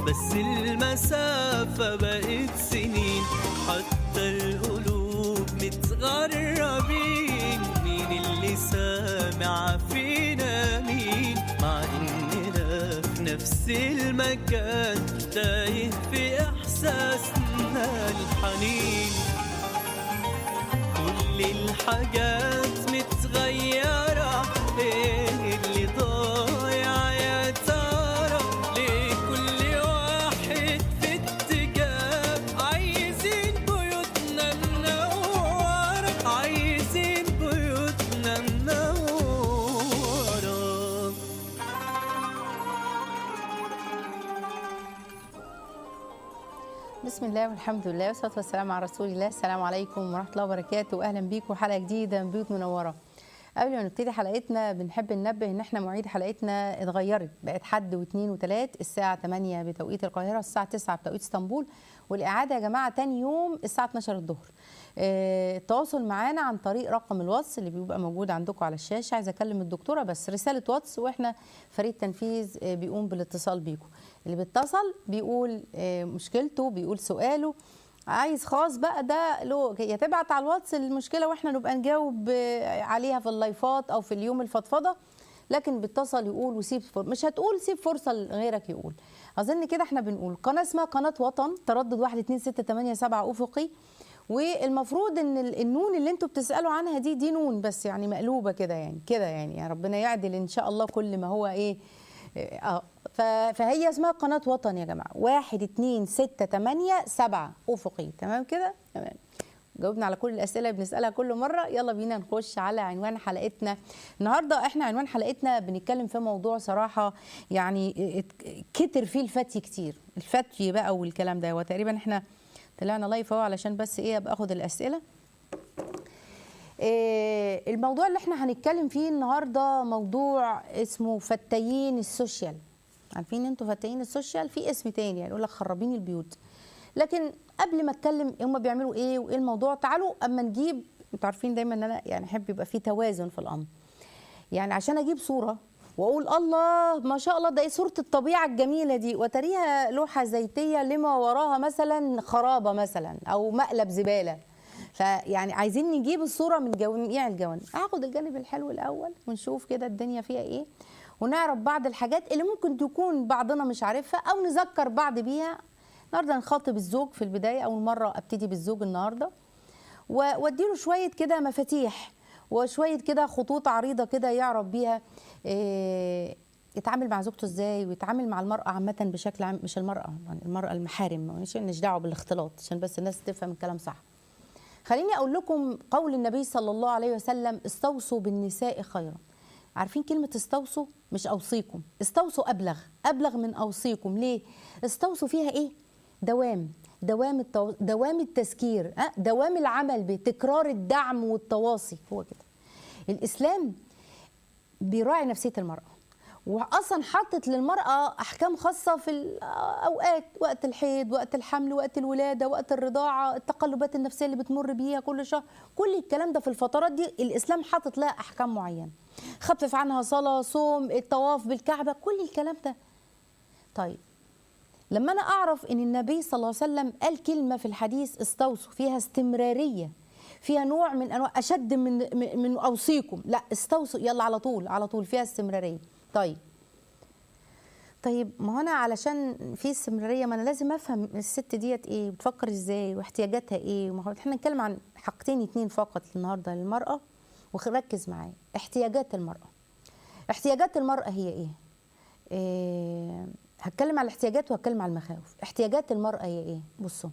بس المسافة بقت سنين حتى القلوب متغربين مين اللي سامع فينا مين مع إننا في نفس المكان تايه في إحساسنا الحنين كل الحاجات متغيرة ايه اللي ضايع يا ترى ليه كل واحد في اتجاه عايزين بيوتنا منورة عايزين بيوتنا منورة بسم الله والحمد لله والصلاه والسلام على رسول الله السلام عليكم ورحمه الله وبركاته واهلا بيكم حلقه جديده من بيوت منوره قبل ما نبتدي حلقتنا بنحب ننبه ان احنا مواعيد حلقتنا اتغيرت بقت حد واثنين وثلاث الساعه 8 بتوقيت القاهره الساعه 9 بتوقيت اسطنبول والاعاده يا جماعه تاني يوم الساعه 12 الظهر آه، التواصل معانا عن طريق رقم الواتس اللي بيبقى موجود عندكم على الشاشه عايزه اكلم الدكتوره بس رساله واتس واحنا فريق تنفيذ آه، بيقوم بالاتصال بيكم اللي بيتصل بيقول آه، مشكلته بيقول سؤاله عايز خاص بقى ده له يا تبعت على الواتس المشكله واحنا نبقى نجاوب آه، عليها في اللايفات او في اليوم الفضفضه لكن بيتصل يقول وسيب فرصة مش هتقول سيب فرصه لغيرك يقول اظن كده احنا بنقول قناه اسمها قناه وطن تردد 1 2 6 8 7 افقي والمفروض ان ال- النون اللي انتوا بتسالوا عنها دي دي نون بس يعني مقلوبه كده يعني كده يعني, يعني ربنا يعدل ان شاء الله كل ما هو ايه اه ف- فهي اسمها قناه وطن يا جماعه واحد اتنين ستة تمانية سبعة افقي تمام كده تمام جاوبنا على كل الاسئله اللي بنسالها كل مره يلا بينا نخش على عنوان حلقتنا النهارده احنا عنوان حلقتنا بنتكلم في موضوع صراحه يعني ات- كتر فيه الفتي كتير الفتي بقى والكلام ده هو تقريبا احنا طلعنا لايف اهو علشان بس ايه ابقى اخد الاسئله إيه الموضوع اللي احنا هنتكلم فيه النهارده موضوع اسمه فتايين السوشيال عارفين انتوا فتايين السوشيال في اسم تاني يعني يقول لك خرابين البيوت لكن قبل ما اتكلم هم بيعملوا ايه وايه الموضوع تعالوا اما نجيب انتوا عارفين دايما ان انا يعني احب يبقى في توازن في الامر يعني عشان اجيب صوره واقول الله ما شاء الله ده ايه صوره الطبيعه الجميله دي وتريها لوحه زيتيه لما وراها مثلا خرابه مثلا او مقلب زباله فيعني عايزين نجيب الصوره من جميع الجوانب هاخد الجانب الحلو الاول ونشوف كده الدنيا فيها ايه ونعرف بعض الحاجات اللي ممكن تكون بعضنا مش عارفها او نذكر بعض بيها النهارده نخاطب الزوج في البدايه اول مره ابتدي بالزوج النهارده و- واديله شويه كده مفاتيح وشويه كده خطوط عريضه كده يعرف بيها إيه، يتعامل مع زوجته ازاي ويتعامل مع المراه عامه بشكل عام مش المراه يعني المراه المحارم مش مالناش دعوه بالاختلاط عشان بس الناس تفهم الكلام صح خليني اقول لكم قول النبي صلى الله عليه وسلم استوصوا بالنساء خيرا عارفين كلمة استوصوا مش أوصيكم استوصوا أبلغ أبلغ من أوصيكم ليه استوصوا فيها إيه دوام دوام التو... دوام التذكير أه؟ دوام العمل بتكرار الدعم والتواصي هو كده الإسلام بيراعي نفسية المرأة واصلا حطت للمراه احكام خاصه في الاوقات وقت الحيض وقت الحمل وقت الولاده وقت الرضاعه التقلبات النفسيه اللي بتمر بيها كل شهر كل الكلام ده في الفترات دي الاسلام حاطط لها احكام معينه خفف عنها صلاه صوم الطواف بالكعبه كل الكلام ده طيب لما انا اعرف ان النبي صلى الله عليه وسلم قال كلمه في الحديث استوصوا فيها استمراريه فيها نوع من انواع اشد من من من اوصيكم لا استوصوا يلا على طول على طول فيها استمراريه طيب طيب ما هو انا علشان في استمراريه ما انا لازم افهم الست ديت ايه بتفكر ازاي واحتياجاتها ايه ما هو احنا نتكلم عن حاجتين اتنين فقط النهارده للمراه وركز معايا احتياجات المراه احتياجات المراه هي ايه, إيه هتكلم على الاحتياجات وهتكلم على المخاوف احتياجات المراه هي ايه بصوا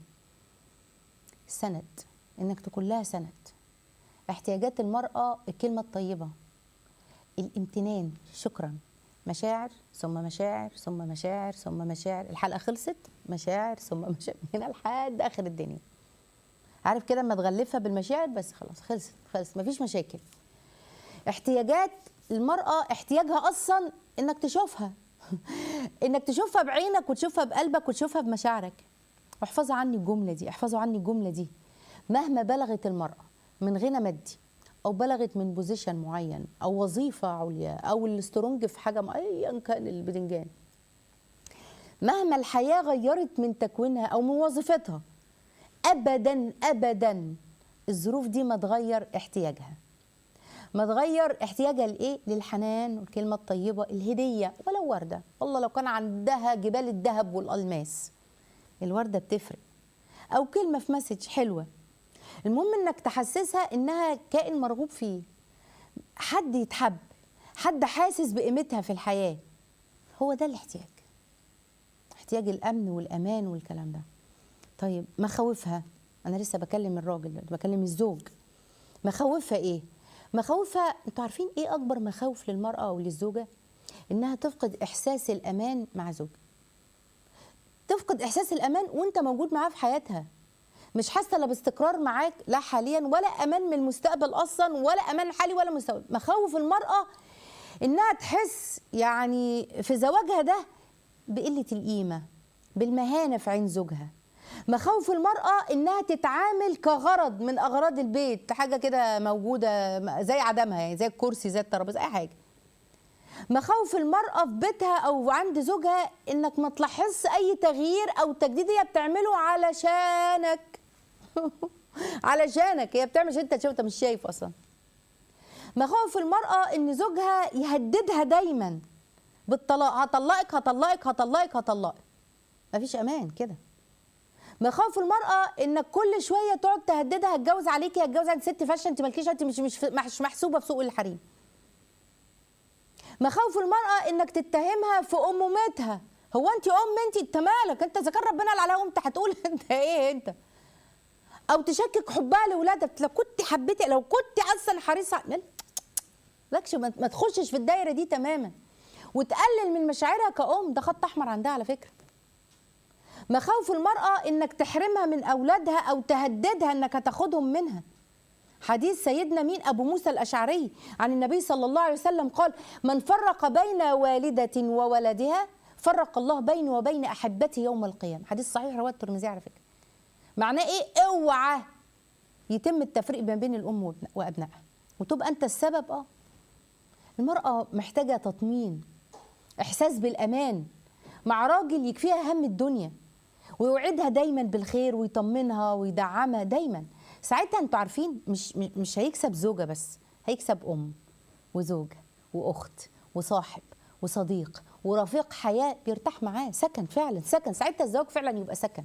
سند انك تكون لها سند احتياجات المراه الكلمه الطيبه الامتنان شكرا مشاعر ثم مشاعر ثم مشاعر ثم مشاعر الحلقه خلصت مشاعر ثم مشاعر من هنا لحد اخر الدنيا عارف كده اما تغلفها بالمشاعر بس خلاص خلصت خلصت مفيش مشاكل احتياجات المراه احتياجها اصلا انك تشوفها انك تشوفها بعينك وتشوفها بقلبك وتشوفها بمشاعرك واحفظوا عني الجمله دي احفظوا عني الجمله دي مهما بلغت المراه من غنى مادي او بلغت من بوزيشن معين او وظيفه عليا او الاسترونج في حاجه ايا كان البدنجان مهما الحياه غيرت من تكوينها او من وظيفتها ابدا ابدا الظروف دي ما تغير احتياجها ما تغير احتياجها لايه للحنان والكلمه الطيبه الهديه ولو ورده والله لو كان عندها جبال الذهب والالماس الورده بتفرق او كلمه في مسج حلوه المهم انك تحسسها انها كائن مرغوب فيه حد يتحب حد حاسس بقيمتها في الحياه هو ده الاحتياج احتياج الامن والامان والكلام ده طيب مخاوفها انا لسه بكلم الراجل دلوقتي، بكلم الزوج مخاوفها ايه مخاوفها انتوا عارفين ايه اكبر مخاوف للمراه او للزوجه انها تفقد احساس الامان مع زوجها تفقد احساس الامان وانت موجود معاها في حياتها مش حاسه لا باستقرار معاك لا حاليا ولا امان من المستقبل اصلا ولا امان حالي ولا مستقبل مخاوف المراه انها تحس يعني في زواجها ده بقله القيمه بالمهانه في عين زوجها مخاوف المرأة إنها تتعامل كغرض من أغراض البيت حاجة كده موجودة زي عدمها يعني زي الكرسي زي الترابيزة أي حاجة مخاوف المرأة في بيتها أو عند زوجها إنك ما تلاحظش أي تغيير أو تجديد هي بتعمله علشانك علشانك هي بتعمل عشان أنت شايف أنت مش شايف أصلا مخاوف المرأة إن زوجها يهددها دايما بالطلاق هطلقك هطلقك هطلقك هطلقك مفيش أمان كده مخاوف المرأة انك كل شوية تقعد تهددها هتجوز عليكي هتجوز عليك ست فاشله انت مالكيش انت مش مش مش محسوبة في سوق الحريم. مخاوف المرأة انك تتهمها في امومتها هو انت ام انت انت مالك انت اذا كان ربنا قال عليها انت هتقول انت ايه انت او تشكك حبها لاولادها لو كنت حبيتي لو كنت اصلا حريصه لا لكش ما ما تخشش في الدايره دي تماما وتقلل من مشاعرها كأم ده خط احمر عندها على فكره مخاوف المرأة إنك تحرمها من أولادها أو تهددها إنك هتاخدهم منها حديث سيدنا مين أبو موسى الأشعري عن النبي صلى الله عليه وسلم قال من فرق بين والدة وولدها فرق الله بينه وبين أحبته يوم القيامة حديث صحيح رواه الترمذي على فكرة معناه إيه اوعى يتم التفريق ما بين الأم وابن- وأبنائها وتبقى أنت السبب آه المرأة محتاجة تطمين إحساس بالأمان مع راجل يكفيها هم الدنيا ويوعدها دايما بالخير ويطمنها ويدعمها دايما ساعتها انتوا عارفين مش مش هيكسب زوجة بس هيكسب أم وزوجة وأخت وصاحب وصديق ورفيق حياة بيرتاح معاه سكن فعلا سكن ساعتها الزواج فعلا يبقى سكن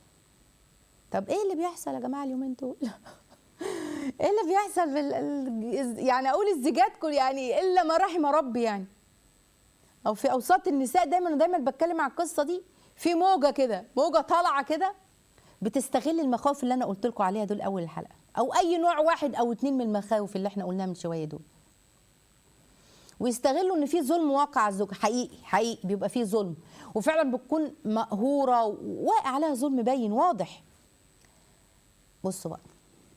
طب ايه اللي بيحصل يا جماعة اليومين دول ايه اللي بيحصل في ال- ال- يعني اقول الزيجات كل يعني الا ما رحم ربي يعني او في اوساط النساء دايما ودايما بتكلم عن القصه دي في موجه كده موجه طالعه كده بتستغل المخاوف اللي انا قلت لكم عليها دول اول الحلقه او اي نوع واحد او اتنين من المخاوف اللي احنا قلناها من شويه دول ويستغلوا ان في ظلم واقع على الزوج حقيقي حقيقي بيبقى فيه ظلم وفعلا بتكون مقهوره وواقع عليها ظلم باين واضح بصوا بقى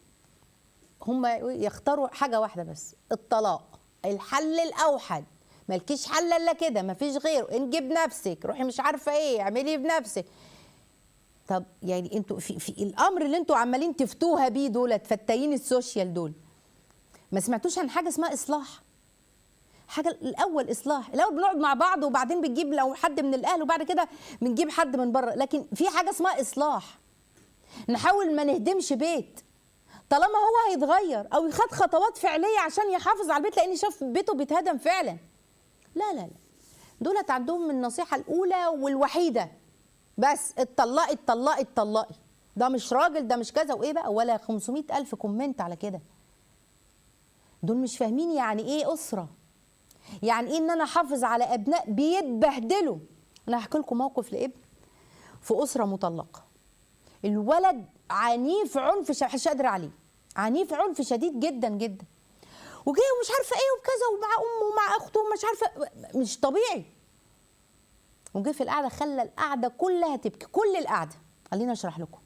هم يختاروا حاجه واحده بس الطلاق الحل الاوحد مالكيش حل الا كده مفيش غيره انجي بنفسك روحي مش عارفه ايه اعملي بنفسك طب يعني انتوا في, في الامر اللي انتوا عمالين تفتوها بيه دولت فتاين السوشيال دول ما سمعتوش عن حاجه اسمها اصلاح حاجه الاول اصلاح الاول بنقعد مع بعض وبعدين بنجيب لو حد من الاهل وبعد كده بنجيب حد من بره لكن في حاجه اسمها اصلاح نحاول ما نهدمش بيت طالما هو هيتغير او يخد خطوات فعليه عشان يحافظ على البيت لان شاف بيته بيتهدم فعلا لا لا لا دولت عندهم النصيحه الاولى والوحيده بس اتطلقي اتطلقي اتطلقي ده مش راجل ده مش كذا وايه بقى ولا 500 الف كومنت على كده دول مش فاهمين يعني ايه اسره يعني ايه ان انا احافظ على ابناء بيتبهدلوا انا هحكي لكم موقف لابن في اسره مطلقه الولد عنيف عنف ش- مش قادر عليه عنيف عنف شديد جدا جدا وجاي ومش عارفه ايه وكذا ومع امه ومع اخته ومش عارفه مش طبيعي وجه في القعده خلى القعده كلها تبكي كل القعده خلينا اشرح لكم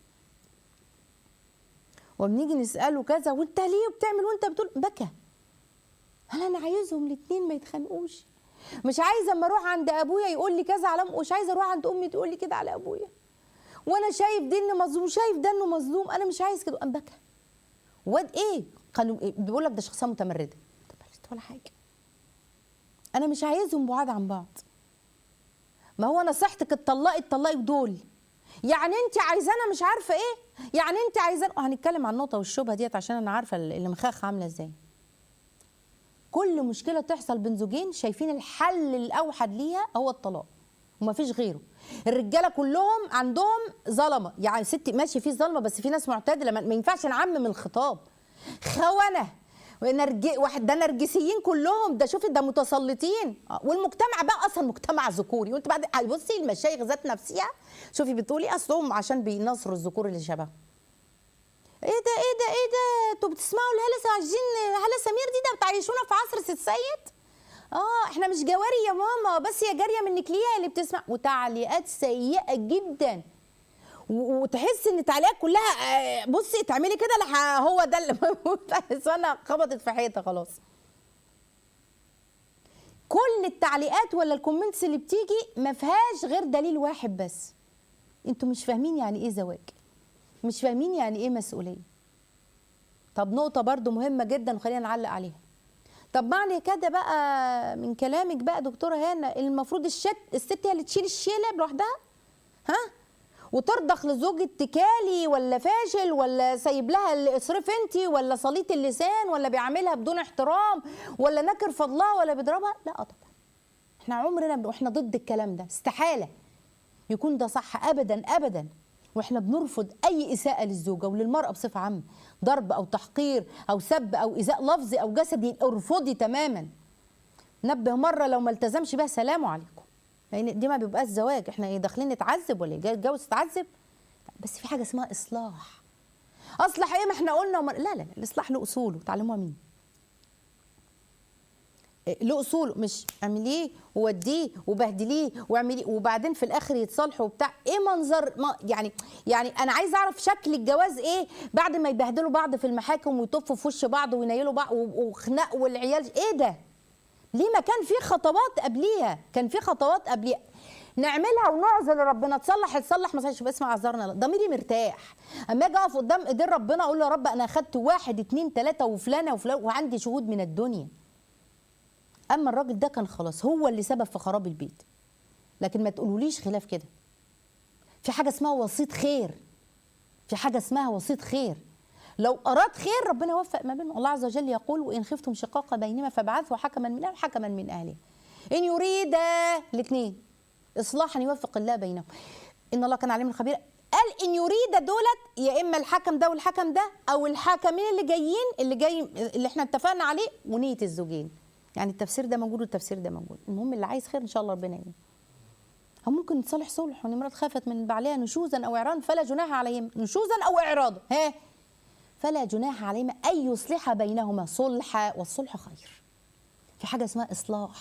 وبنيجي نساله كذا وانت ليه وبتعمل وانت بتقول بكى هل انا عايزهم الاثنين ما يتخانقوش مش عايزه اما اروح عند ابويا يقول لي كذا على أم- مش عايزه اروح عند امي تقول لي كده على ابويا وانا شايف دي انه مظلوم شايف ده انه مظلوم انا مش عايز كده قام بكى واد ايه قالوا إيه؟ بيقول لك ده شخصيه متمرده طب ولا حاجه انا مش عايزهم بعاد عن بعض ما هو نصيحتك اتطلقي اتطلقي بدول يعني انت عايزانا مش عارفه ايه يعني انت عايزانا هنتكلم عن النقطه والشبهه ديت عشان انا عارفه اللي مخاخ عامله ازاي كل مشكله تحصل بين زوجين شايفين الحل الاوحد ليها هو الطلاق ومفيش غيره الرجاله كلهم عندهم ظلمه يعني ستي ماشي في ظلمه بس في ناس معتدله ما ما ينفعش نعمم الخطاب خونه ونرج... واحد ده نرجسيين كلهم ده شوفي ده متسلطين آه، والمجتمع بقى اصلا مجتمع ذكوري وانت بعد بصي المشايخ ذات نفسها شوفي بتقولي اصلهم عشان بينصروا الذكور اللي شبههم ايه ده ايه ده ايه ده انتوا بتسمعوا الهلا عايزين هلا سمير دي ده بتعيشونا في عصر ست سيد اه احنا مش جواري يا ماما بس يا جاريه منك ليها اللي بتسمع وتعليقات سيئه جدا و- وتحس ان التعليقات كلها آه، بصي تعملي كده لح هو ده اللي بس انا خبطت في حيطه خلاص كل التعليقات ولا الكومنتس اللي بتيجي ما فيهاش غير دليل واحد بس انتوا مش فاهمين يعني ايه زواج مش فاهمين يعني ايه مسؤوليه طب نقطه برضو مهمه جدا وخلينا نعلق عليها طب معنى كده بقى من كلامك بقى دكتوره هنا المفروض الشت الست هي اللي تشيل الشيله لوحدها ها وترضخ لزوج اتكالي ولا فاشل ولا سايب لها اللي اصرف انت ولا صليط اللسان ولا بيعاملها بدون احترام ولا نكر فضلها ولا بيضربها لا طبعا احنا عمرنا ب- واحنا ضد الكلام ده استحاله يكون ده صح ابدا ابدا واحنا بنرفض اي اساءه للزوجه وللمراه بصفه عامه ضرب او تحقير او سب او ايذاء لفظي او جسدي ارفضي تماما نبه مره لو ما التزمش بيها سلام عليكم لان دي ما بيبقاش زواج احنا ايه داخلين نتعذب ولا ايه جاي تتجوز تتعذب لا، بس في حاجه اسمها اصلاح اصلح ايه ما احنا قلنا ومر... لا لا لا الاصلاح له اصوله تعلموها مين إيه، له اصوله مش اعمليه ووديه وبهدليه واعمليه وبعدين في الاخر يتصالحوا وبتاع ايه منظر ما يعني يعني انا عايز اعرف شكل الجواز ايه بعد ما يبهدلوا بعض في المحاكم ويطفوا في وش بعض وينيلوا بعض و- وخناق والعيال ايه ده ليه ما كان في خطوات قبليها كان في خطوات قبليها نعملها ونعذر ربنا تصلح تصلح ما صحش باسم عذرنا لا. ضميري مرتاح اما اجي اقف قدام ايدين ربنا اقول له يا رب انا اخدت واحد اتنين تلاته وفلانه وفلان وعندي شهود من الدنيا اما الراجل ده كان خلاص هو اللي سبب في خراب البيت لكن ما تقولوليش خلاف كده في حاجه اسمها وسيط خير في حاجه اسمها وسيط خير لو اراد خير ربنا يوفق ما بينهم الله عز وجل يقول وان خفتم شقاق بينهما فابعثوا حكما من اهله وحكما من اهله ان يريد الاثنين اصلاحا يوفق الله بينهم ان الله كان عليما خبيرا قال ان يريد دولت يا اما الحكم ده والحكم ده او الحاكمين اللي جايين اللي جاي اللي احنا اتفقنا عليه ونيه الزوجين يعني التفسير ده موجود والتفسير ده موجود المهم اللي عايز خير ان شاء الله ربنا يعينه أو ممكن نتصالح صلح وان امرأة خافت من بعلها نشوزا أو إعراضا فلا جناح عليهما نشوزا أو إعراضا ها فلا جناح عليهما أن يصلح بينهما صلحا والصلح خير في حاجة اسمها إصلاح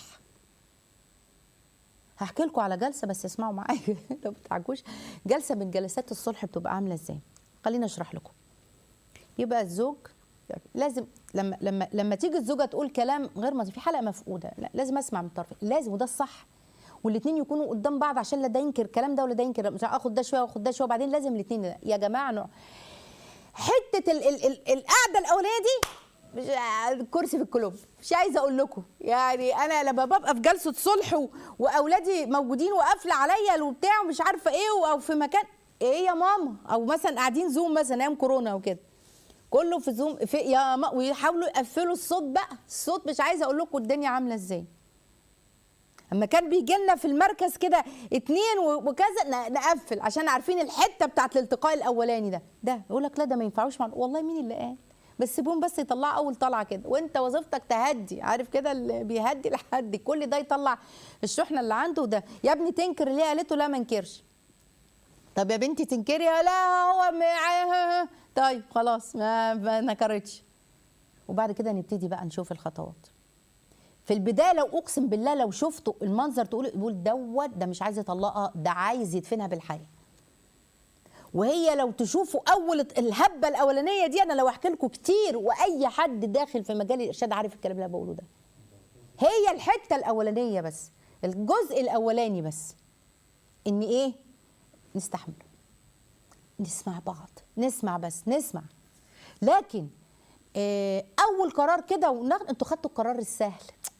هحكي لكم على جلسة بس اسمعوا معايا لو بتعجوش جلسة من جلسات الصلح بتبقى عاملة ازاي خليني اشرح لكم يبقى الزوج لازم لما لما لما تيجي الزوجه تقول كلام غير مظبوط في حلقه مفقوده لا لازم اسمع من الطرفين لازم وده الصح والاثنين يكونوا قدام بعض عشان لا ده ينكر الكلام ده ولا ده ينكر مش اخد ده شويه واخد ده شويه وبعدين لازم الاثنين يا جماعه نوع حته ال ال ال القعده الاولانيه دي مش الكرسي في الكلوب مش عايزه اقول لكم يعني انا لما ببقى في جلسه صلح و- واولادي موجودين وقافله عليا وبتاع ومش عارفه ايه او في مكان ايه يا ماما او مثلا قاعدين زوم مثلا ايام كورونا وكده كله في زوم في يا ما ويحاولوا يقفلوا الصوت بقى الصوت مش عايزه اقول لكم الدنيا عامله ازاي اما كان بيجي لنا في المركز كده اتنين و- وكذا ن- نقفل عشان عارفين الحته بتاعت الالتقاء الاولاني ده ده يقول لك لا ده ما ينفعوش مع والله مين اللي قال بس سيبهم بس يطلعوا اول طلعه كده وانت وظيفتك تهدي عارف كده اللي بيهدي لحد كل ده يطلع الشحنه اللي عنده ده يا ابني تنكر اللي هي قالته لا ما انكرش طب يا بنتي تنكري لا هو م- طيب خلاص ما, ما نكرتش وبعد كده نبتدي بقى نشوف الخطوات في البدايه لو اقسم بالله لو شفتوا المنظر تقول يقول دوت ده مش عايز يطلقها ده عايز يدفنها بالحياه وهي لو تشوفوا اول الهبه الاولانيه دي انا لو احكي لكم كتير واي حد داخل في مجال الارشاد عارف الكلام اللي انا بقوله ده هي الحته الاولانيه بس الجزء الاولاني بس ان ايه نستحمل نسمع بعض نسمع بس نسمع لكن آه، اول قرار كده ونغ... انتوا خدتوا القرار السهل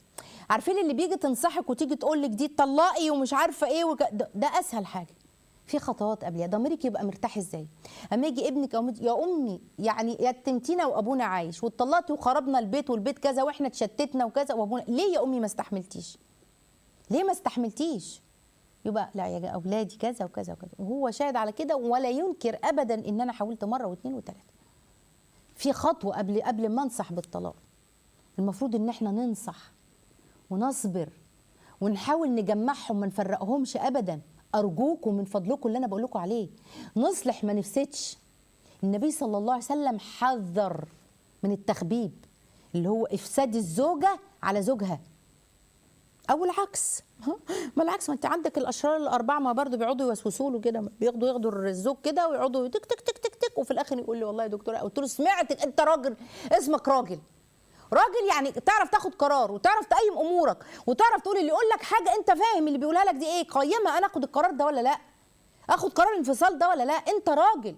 عارفين اللي بيجي تنصحك وتيجي تقول لك دي طلقي ومش عارفه ايه وك... ده, ده اسهل حاجه في خطوات قبلها ضميرك يبقى مرتاح ازاي اما يجي ابنك او مت- يا امي يعني يتمتينا وابونا عايش واتطلقتي وخربنا البيت والبيت كذا واحنا اتشتتنا وكذا وابونا ليه يا امي ما استحملتيش ليه ما استحملتيش يبقى لا يا اولادي كذا وكذا وكذا وهو شاهد على كده ولا ينكر ابدا ان انا حاولت مره واثنين وثلاثه في خطوه قبل قبل ما انصح بالطلاق المفروض ان احنا ننصح ونصبر ونحاول نجمعهم ما نفرقهمش ابدا ارجوكم من فضلكم اللي انا بقول لكم عليه نصلح ما نفسدش النبي صلى الله عليه وسلم حذر من التخبيب اللي هو افساد الزوجه على زوجها او العكس ها؟ ما العكس ما انت عندك الاشرار الاربعه ما برضه بيقعدوا يوسوسوا له كده بياخدوا ياخدوا الزوج كده ويقعدوا تك تك تك تك تك وفي الاخر يقول لي والله يا دكتوره قلت له سمعتك انت راجل اسمك راجل راجل يعني تعرف تاخد قرار وتعرف تقيم امورك وتعرف تقول اللي يقول لك حاجه انت فاهم اللي بيقولها لك دي ايه قيمها انا اخد القرار ده ولا لا اخد قرار الانفصال ده ولا لا انت راجل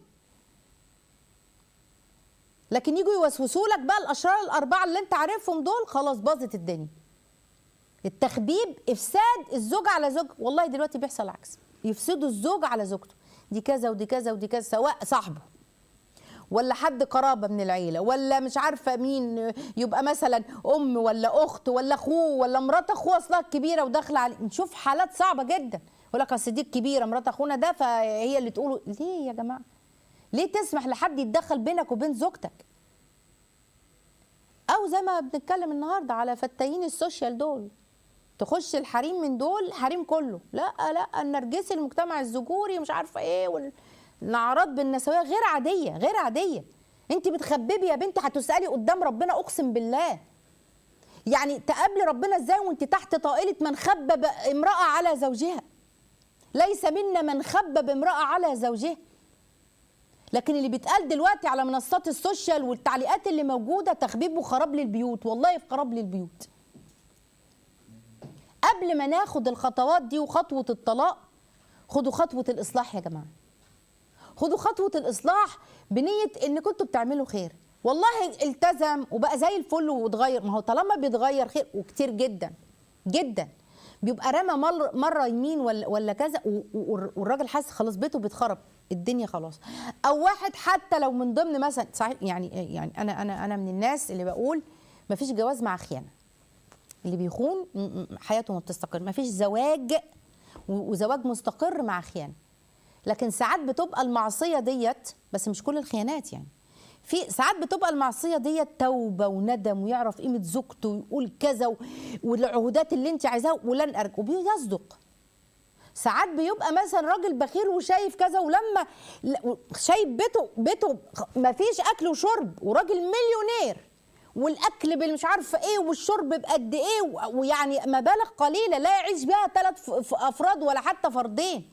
لكن يجوا يوسوسوا لك بقى الاشرار الاربعه اللي انت عارفهم دول خلاص باظت الدنيا التخبيب افساد الزوج على زوج والله دلوقتي بيحصل العكس يفسدوا الزوج على زوجته دي كذا ودي كذا ودي كذا سواء صاحبه ولا حد قرابه من العيله ولا مش عارفه مين يبقى مثلا ام ولا اخت ولا اخوه ولا مرات اخوه اصلها كبيره وداخله عليه نشوف حالات صعبه جدا يقول لك اصل دي الكبيره مرات اخونا ده فهي اللي تقوله ليه يا جماعه ليه تسمح لحد يتدخل بينك وبين زوجتك او زي ما بنتكلم النهارده على فتاين السوشيال دول تخش الحريم من دول الحريم كله لا لا النرجسي المجتمع الذكوري مش عارفه ايه والاعراض بالنسويه غير عاديه غير عاديه انت بتخببي يا بنتي هتسالي قدام ربنا اقسم بالله يعني تقابلي ربنا ازاي وانت تحت طائله من خبب امراه على زوجها ليس منا من خبب امراه على زوجها لكن اللي بيتقال دلوقتي على منصات السوشيال والتعليقات اللي موجوده تخبيب وخراب للبيوت والله في خراب للبيوت قبل ما ناخد الخطوات دي وخطوه الطلاق خدوا خطوه الاصلاح يا جماعه خدوا خطوه الاصلاح بنيه ان كنتوا بتعملوا خير والله التزم وبقى زي الفل واتغير ما هو طالما بيتغير خير وكتير جدا جدا بيبقى رمى مر مره يمين ولا ولا كذا و- و- والراجل حاسس خلاص بيته بيتخرب الدنيا خلاص او واحد حتى لو من ضمن مثلا صحيح يعني يعني انا انا انا من الناس اللي بقول ما فيش جواز مع خيانه اللي بيخون م- م- حياته ما بتستقر ما فيش زواج و- وزواج مستقر مع خيانه لكن ساعات بتبقى المعصيه ديت بس مش كل الخيانات يعني في ساعات بتبقى المعصيه ديت توبه وندم ويعرف قيمه زوجته ويقول كذا و- والعهودات اللي انت عايزاها ولن ارجع وبيصدق ساعات بيبقى مثلا راجل بخيل وشايف كذا ولما ل- شايف بيته بيته ما فيش اكل وشرب وراجل مليونير والاكل بالمش عارفه ايه والشرب بقد ايه و- ويعني مبالغ قليله لا يعيش بها ثلاث افراد ولا حتى فردين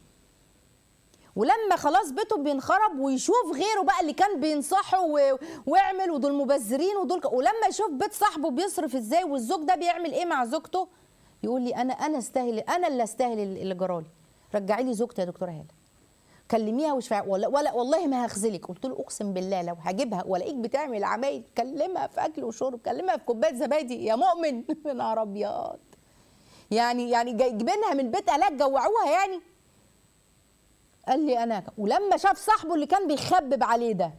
ولما خلاص بيته بينخرب ويشوف غيره بقى اللي كان بينصحه و- ويعمل ودول مبذرين ودول ك- ولما يشوف بيت صاحبه بيصرف ازاي والزوج ده بيعمل ايه مع زوجته يقول لي انا انا استاهل انا اللي استاهل اللي جرالي رجعي لي زوجتي يا دكتوره هاله كلميها واشفعي ولا, ولا والله ما هخذلك قلت له اقسم بالله لو هجيبها والاقيك بتعمل عمايل كلمها في اكل وشرب كلمها في كوبايه زبادي يا مؤمن يا نهار ابيض يعني يعني جاي- جايبينها من بيت اهلها تجوعوها يعني قال لي انا ك- ولما شاف صاحبه اللي كان بيخبب عليه ده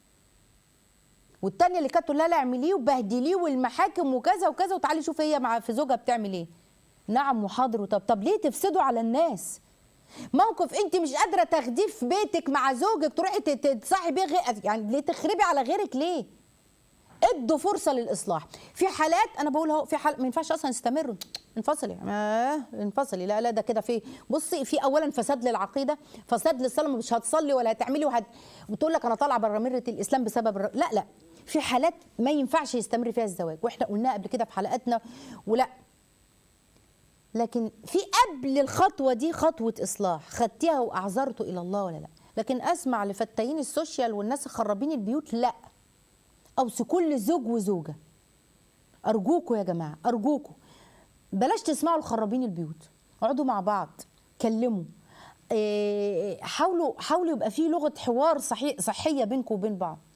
والتانية اللي كانت تقول لها لا اعمليه وبهدليه والمحاكم وكذا وكذا وتعالي شوفي هي مع في زوجها بتعمل ايه نعم وحاضر طب طب ليه تفسدوا على الناس موقف انت مش قادره تاخديه في بيتك مع زوجك تروحي تت- تصاحبي بيه غير يعني ليه تخربي على غيرك ليه ادوا فرصه للاصلاح في حالات انا بقول اهو في حال ما ينفعش اصلا يستمروا انفصلي آه انفصلي لا لا ده كده في بصي في اولا فساد للعقيده فساد للصلاه مش هتصلي ولا هتعملي وهت... وتقول لك انا طالعه بره مره الاسلام بسبب الر... لا لا في حالات ما ينفعش يستمر فيها الزواج واحنا قلناها قبل كده في حلقاتنا ولا لكن في قبل الخطوه دي خطوه اصلاح خدتيها واعذرته الى الله ولا لا لكن اسمع لفتاين السوشيال والناس خرابين البيوت لا اوصي كل زوج وزوجه ارجوكوا يا جماعه ارجوكوا بلاش تسمعوا لخرابين البيوت اقعدوا مع بعض كلموا إيه، حاولوا حاولوا يبقى في لغه حوار صحيح صحيه بينكم وبين بعض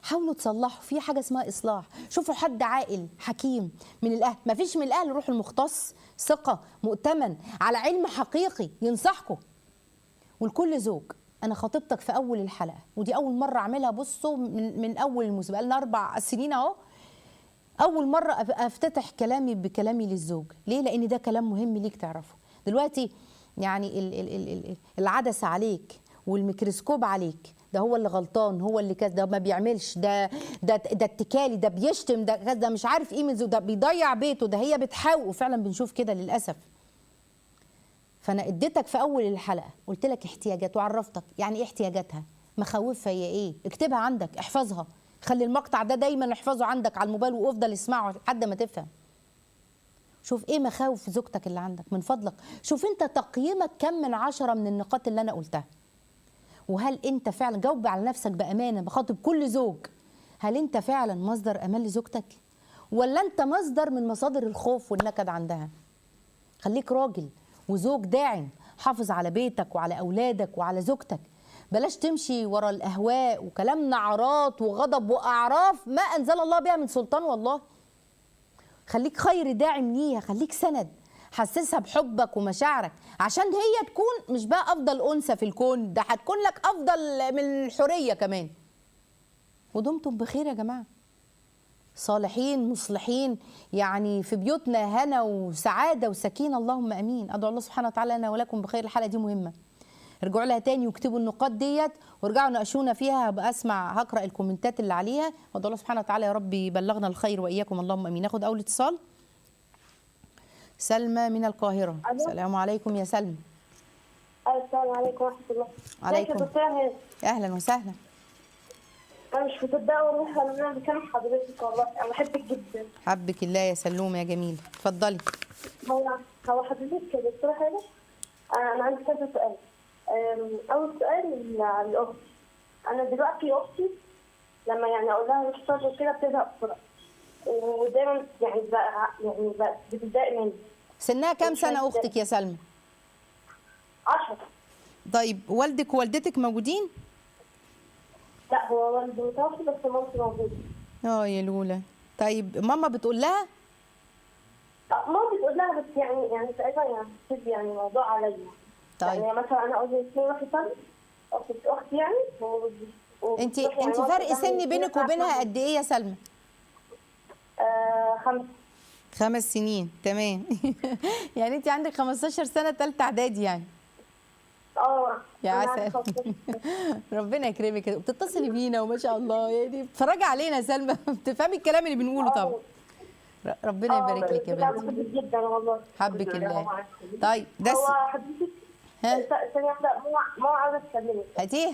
حاولوا تصلحوا في حاجه اسمها اصلاح شوفوا حد عاقل حكيم من الاهل ما فيش من الاهل روح المختص ثقه مؤتمن على علم حقيقي ينصحكم ولكل زوج انا خاطبتك في اول الحلقه ودي اول مره اعملها بصوا من, من اول الموسم بقالنا اربع سنين اهو اول مره أف- افتتح كلامي بكلامي للزوج ليه لان ده كلام مهم ليك تعرفه دلوقتي يعني ال ال ال ال العدسه عليك والميكروسكوب عليك ده هو اللي غلطان هو اللي كذا ده ما بيعملش ده ده ده اتكالي ده بيشتم ده كذا، ده مش عارف ايه من زوج ده بيضيع بيته ده هي بتحاول وفعلا بنشوف كده للاسف فانا اديتك في اول الحلقه قلت لك احتياجات وعرفتك يعني ايه احتياجاتها مخاوفها هي ايه اكتبها عندك احفظها خلي المقطع ده دايما احفظه عندك على الموبايل وافضل اسمعه لحد ما تفهم شوف ايه مخاوف زوجتك اللي عندك من فضلك شوف انت تقييمك كم من عشرة من النقاط اللي انا قلتها وهل انت فعلا جاوب على نفسك بامانه بخاطب كل زوج هل انت فعلا مصدر امان لزوجتك ولا انت مصدر من مصادر الخوف والنكد عندها خليك راجل وزوج داعم حافظ على بيتك وعلى اولادك وعلى زوجتك بلاش تمشي ورا الاهواء وكلام نعرات وغضب واعراف ما انزل الله بها من سلطان والله خليك خير داعم ليها خليك سند حسسها بحبك ومشاعرك عشان هي تكون مش بقى افضل انثى في الكون ده هتكون لك افضل من الحوريه كمان ودمتم بخير يا جماعه صالحين مصلحين يعني في بيوتنا هنا وسعاده وسكينه اللهم امين ادعو الله سبحانه وتعالى لنا ولكم بخير الحلقه دي مهمه ارجعوا لها تاني واكتبوا النقاط ديت وارجعوا ناقشونا فيها هبقى اسمع هقرا الكومنتات اللي عليها وادعو الله سبحانه وتعالى يا رب يبلغنا الخير واياكم اللهم امين ناخد اول اتصال سلمى من القاهره ألو. السلام عليكم يا سلمى السلام عليكم ورحمة الله عليكم. ازيك يا دكتورة هند؟ اهلا وسهلا أنا مش مصدقة والله أنا أنا بكلم حضرتك والله أنا بحبك جدا حبك الله يا سلوم يا جميل اتفضلي هو هو حضرتك يا دكتورة هند أنا أنا عندي كذا سؤال أم، أول سؤال لأختي أنا دلوقتي أختي لما يعني أقول لها روح صلي كده بتزهق بسرعة ودايما يعني بقى يعني بقى بتتضايق مني سنها كام سنه اختك يا سلمى 10 طيب والدك ووالدتك موجودين لا هو والدي متوفي بس مامتي موجودة اه يا لولا طيب ماما بتقول لها آه، مامتي بتقول لها بس يعني يعني تقريبا يعني بتسيب يعني الموضوع عليا طيب. يعني مثلا انا اقول لها روحي صلي اختي اختي يعني و- و- انت بتروح يعني انت مامتي فرق تعمل سن كده بينك ساعة وبينها خمسة. قد ايه يا سلمى آه خمسة خمس سنين تمام يعني انت عندك 15 سنه ثالثه اعدادي يعني اه يا أنا عندي عسل 15. ربنا يكرمك بتتصلي بينا وما شاء الله يعني بتتفرجي علينا يا سلمى بتفهمي الكلام اللي بنقوله طبعا ر- ربنا يبارك لك يا لا، بنتي بحبك جدا والله حبك الله طيب ده هو س- حضرتك ها ث- ثانية واحدة مو مو عاوزة تكلمك هاتيه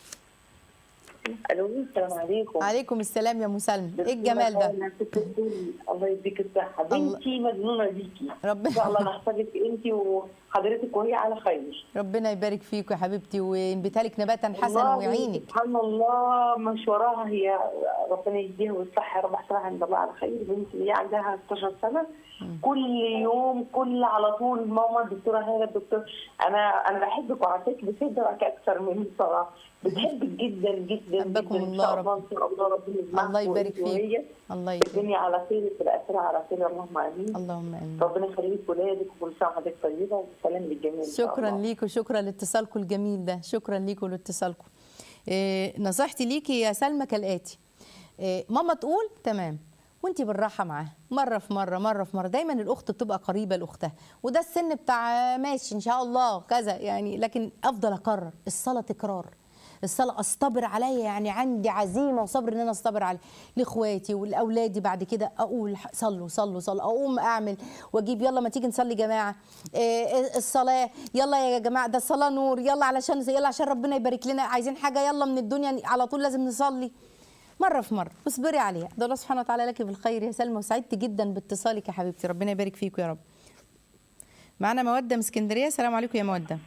الو السلام عليكم عليكم السلام يا مسلم ايه الجمال ده الله يديك الصحه الله- بنتي مجنونه بيكي ربنا- ان شاء الله نحفظك انت وحضرتك وهي على خير ربنا يبارك فيك يا حبيبتي وينبت لك نباتا حسنا والله ويعينك سبحان الله مش وراها هي ربنا يديها ويصلحها يا رب احسنها عند الله على خير بنتي اللي هي عندها 16 سنه كل يوم كل على طول ماما الدكتوره هاله الدكتور انا انا بحبك وعارفاك بصدرك اكثر مني بصراحه بتحبك جدا جدا حبكم جدا ان الله شاء رب. الله ان شاء الله ربنا يجمعكم الله يبارك وانت وهي. فيك الله يكرمك الدنيا على خير في الاخره على خير اللهم امين اللهم امين ربنا يخليك ولادك وكل سنه وحضرتك طيبه وسلام للجميع إن شاء شكرا الله. ليكم شكرا لاتصالكم الجميل ده شكرا ليكم لاتصالكم إيه نصيحتي ليكي يا سلمى كالاتي إيه ماما تقول تمام وانت بالراحه معاها مره في مره مره في مره دايما الاخت بتبقى قريبه لاختها وده السن بتاع ماشي ان شاء الله كذا يعني لكن افضل اكرر الصلاه تكرار الصلاه اصطبر عليا يعني عندي عزيمه وصبر ان انا اصطبر على لاخواتي ولاولادي بعد كده اقول ح- صلوا صلوا صلوا اقوم اعمل واجيب يلا ما تيجي نصلي جماعه إيه الصلاه يلا يا جماعه ده الصلاه نور يلا علشان يلا عشان ربنا يبارك لنا عايزين حاجه يلا من الدنيا على طول لازم نصلي مره في مره واصبري عليها ده الله سبحانه وتعالى لك بالخير يا سلمى وسعدت جدا باتصالك يا حبيبتي ربنا يبارك فيكم يا رب معانا موده من اسكندريه السلام عليكم يا موده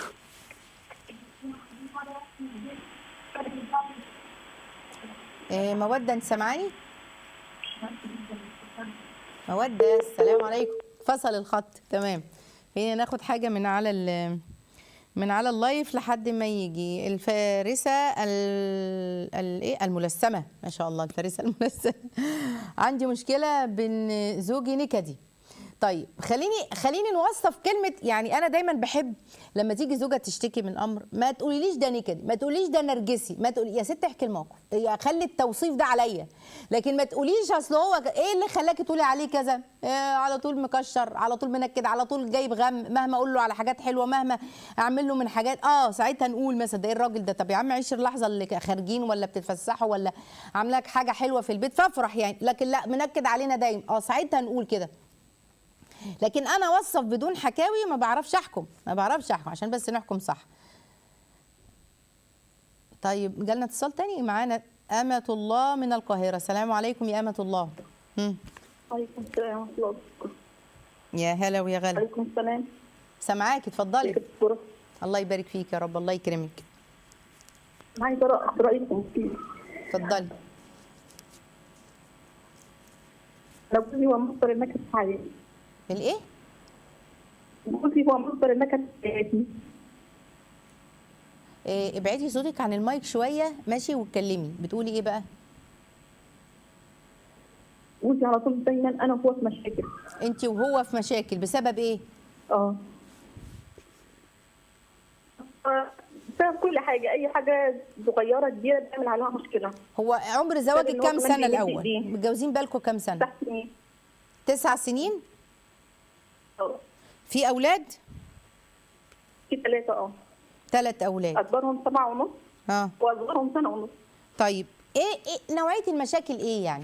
إيه موده انت سامعاني موده السلام عليكم فصل الخط تمام خلينا ناخد حاجه من على ال- من على اللايف لحد ما يجي الفارسه ال... ال... ايه الملثمه ما شاء الله الفارسه الملثمه عندي مشكله بين زوجي نكدي طيب خليني خليني نوصف كلمه يعني انا دايما بحب لما تيجي زوجه تشتكي من امر ما تقوليليش ده نكدي ما تقوليش ده نرجسي ما تقولي يا ست احكي الموقف يا خلي التوصيف ده عليا لكن ما تقوليش اصل هو ايه اللي خلاكي تقولي عليه كذا إيه على طول مكشر على طول منكد على طول جايب غم مهما اقول له على حاجات حلوه مهما اعمل له من حاجات اه ساعتها نقول مثلا ده ايه الراجل ده طب يا عم عيش اللحظه اللي خارجين ولا بتتفسحوا ولا عامله لك حاجه حلوه في البيت فافرح يعني لكن لا منكد علينا دايما اه ساعتها نقول كده لكن انا اوصف بدون حكاوي ما بعرفش احكم ما بعرفش احكم عشان بس نحكم صح طيب جالنا اتصال تاني معانا أمة الله من القاهرة السلام عليكم يا أمة الله هم. عليكم السلام ورحمة الله وبركاته. يا هلا ويا غلا عليكم السلام سامعاكي اتفضلي دكتورة الله يبارك فيك يا رب الله يكرمك أنا عايزة أعرف رأيكم فيه اتفضلي لو جوزي هو مصدر النكد في حياتي الايه جوزي هو مصدر النكد في حياتي إيه، ابعدي صوتك عن المايك شويه ماشي واتكلمي بتقولي ايه بقى جوزي على طول دايما أنا وهو في مشاكل انت وهو في مشاكل بسبب ايه اه بسبب كل حاجة أي حاجة صغيرة كبيرة بيعمل عليها مشكلة هو عمر زواجك إن هو كام كمان سنه بيمد الاول إيديه. متجوزين بالكم كام سنه تحت سنين تسع سنين اه في اولاد في ثلاثة اه ثلاث اولاد أكبرهم سبعة ونص اه وأصغرهم سنة ونص طيب ايه ايه نوعيه المشاكل ايه يعني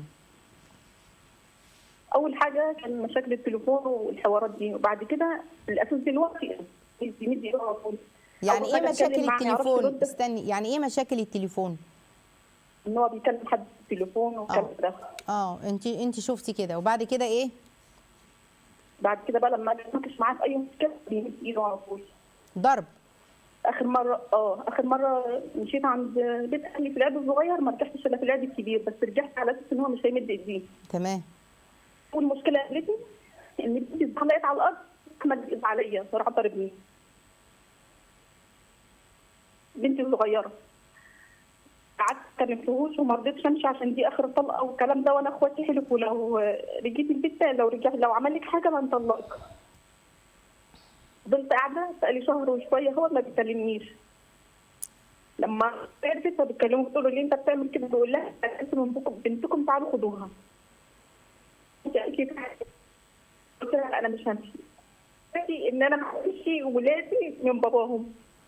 أول حاجة كان مشاكل التليفون والحوارات دي وبعد كده الأساس دلوقتي بيمد إيده على طول يعني أول ايه حاجة مشاكل أتكلم معاه ما يعرفش التليفون يرد. استني يعني ايه مشاكل التليفون ان هو بيكلم حد في التليفون والكلام اه ده اه انت انت شفتي كده وبعد كده ايه بعد كده بقى لما اجي اتناقش معاه في اي مشكله بيمد ايده على طول ضرب اخر مره اه اخر مره مشيت عند بيت اهلي في العيد الصغير ما رجعتش الا في العيد الكبير بس رجعت على اساس ان هو مش هيمد ايديه تمام والمشكله قابلتني ان بنتي اتزحلقت على الارض مد ايد عليا فراح ضربني بنتي الصغيره قعدت ما كلمتهوش وما رضيتش امشي عشان دي اخر طلقه والكلام ده وانا اخواتي حلفوا لو رجيت البيت تاني- لو رجعت لو عمل لك حاجه هنطلقك فضلت قاعده بقالي شهر وشويه هو ما بيكلمنيش لما عرفت فبتكلمه بتقول له ليه انت بتعمل كده بقول لها انت من بكم بنتكم تعالوا خدوها انت قالت لي تعالي. قلت لها لا، انا مش همشي قالت لي ان انا همشي ولادي من باباهم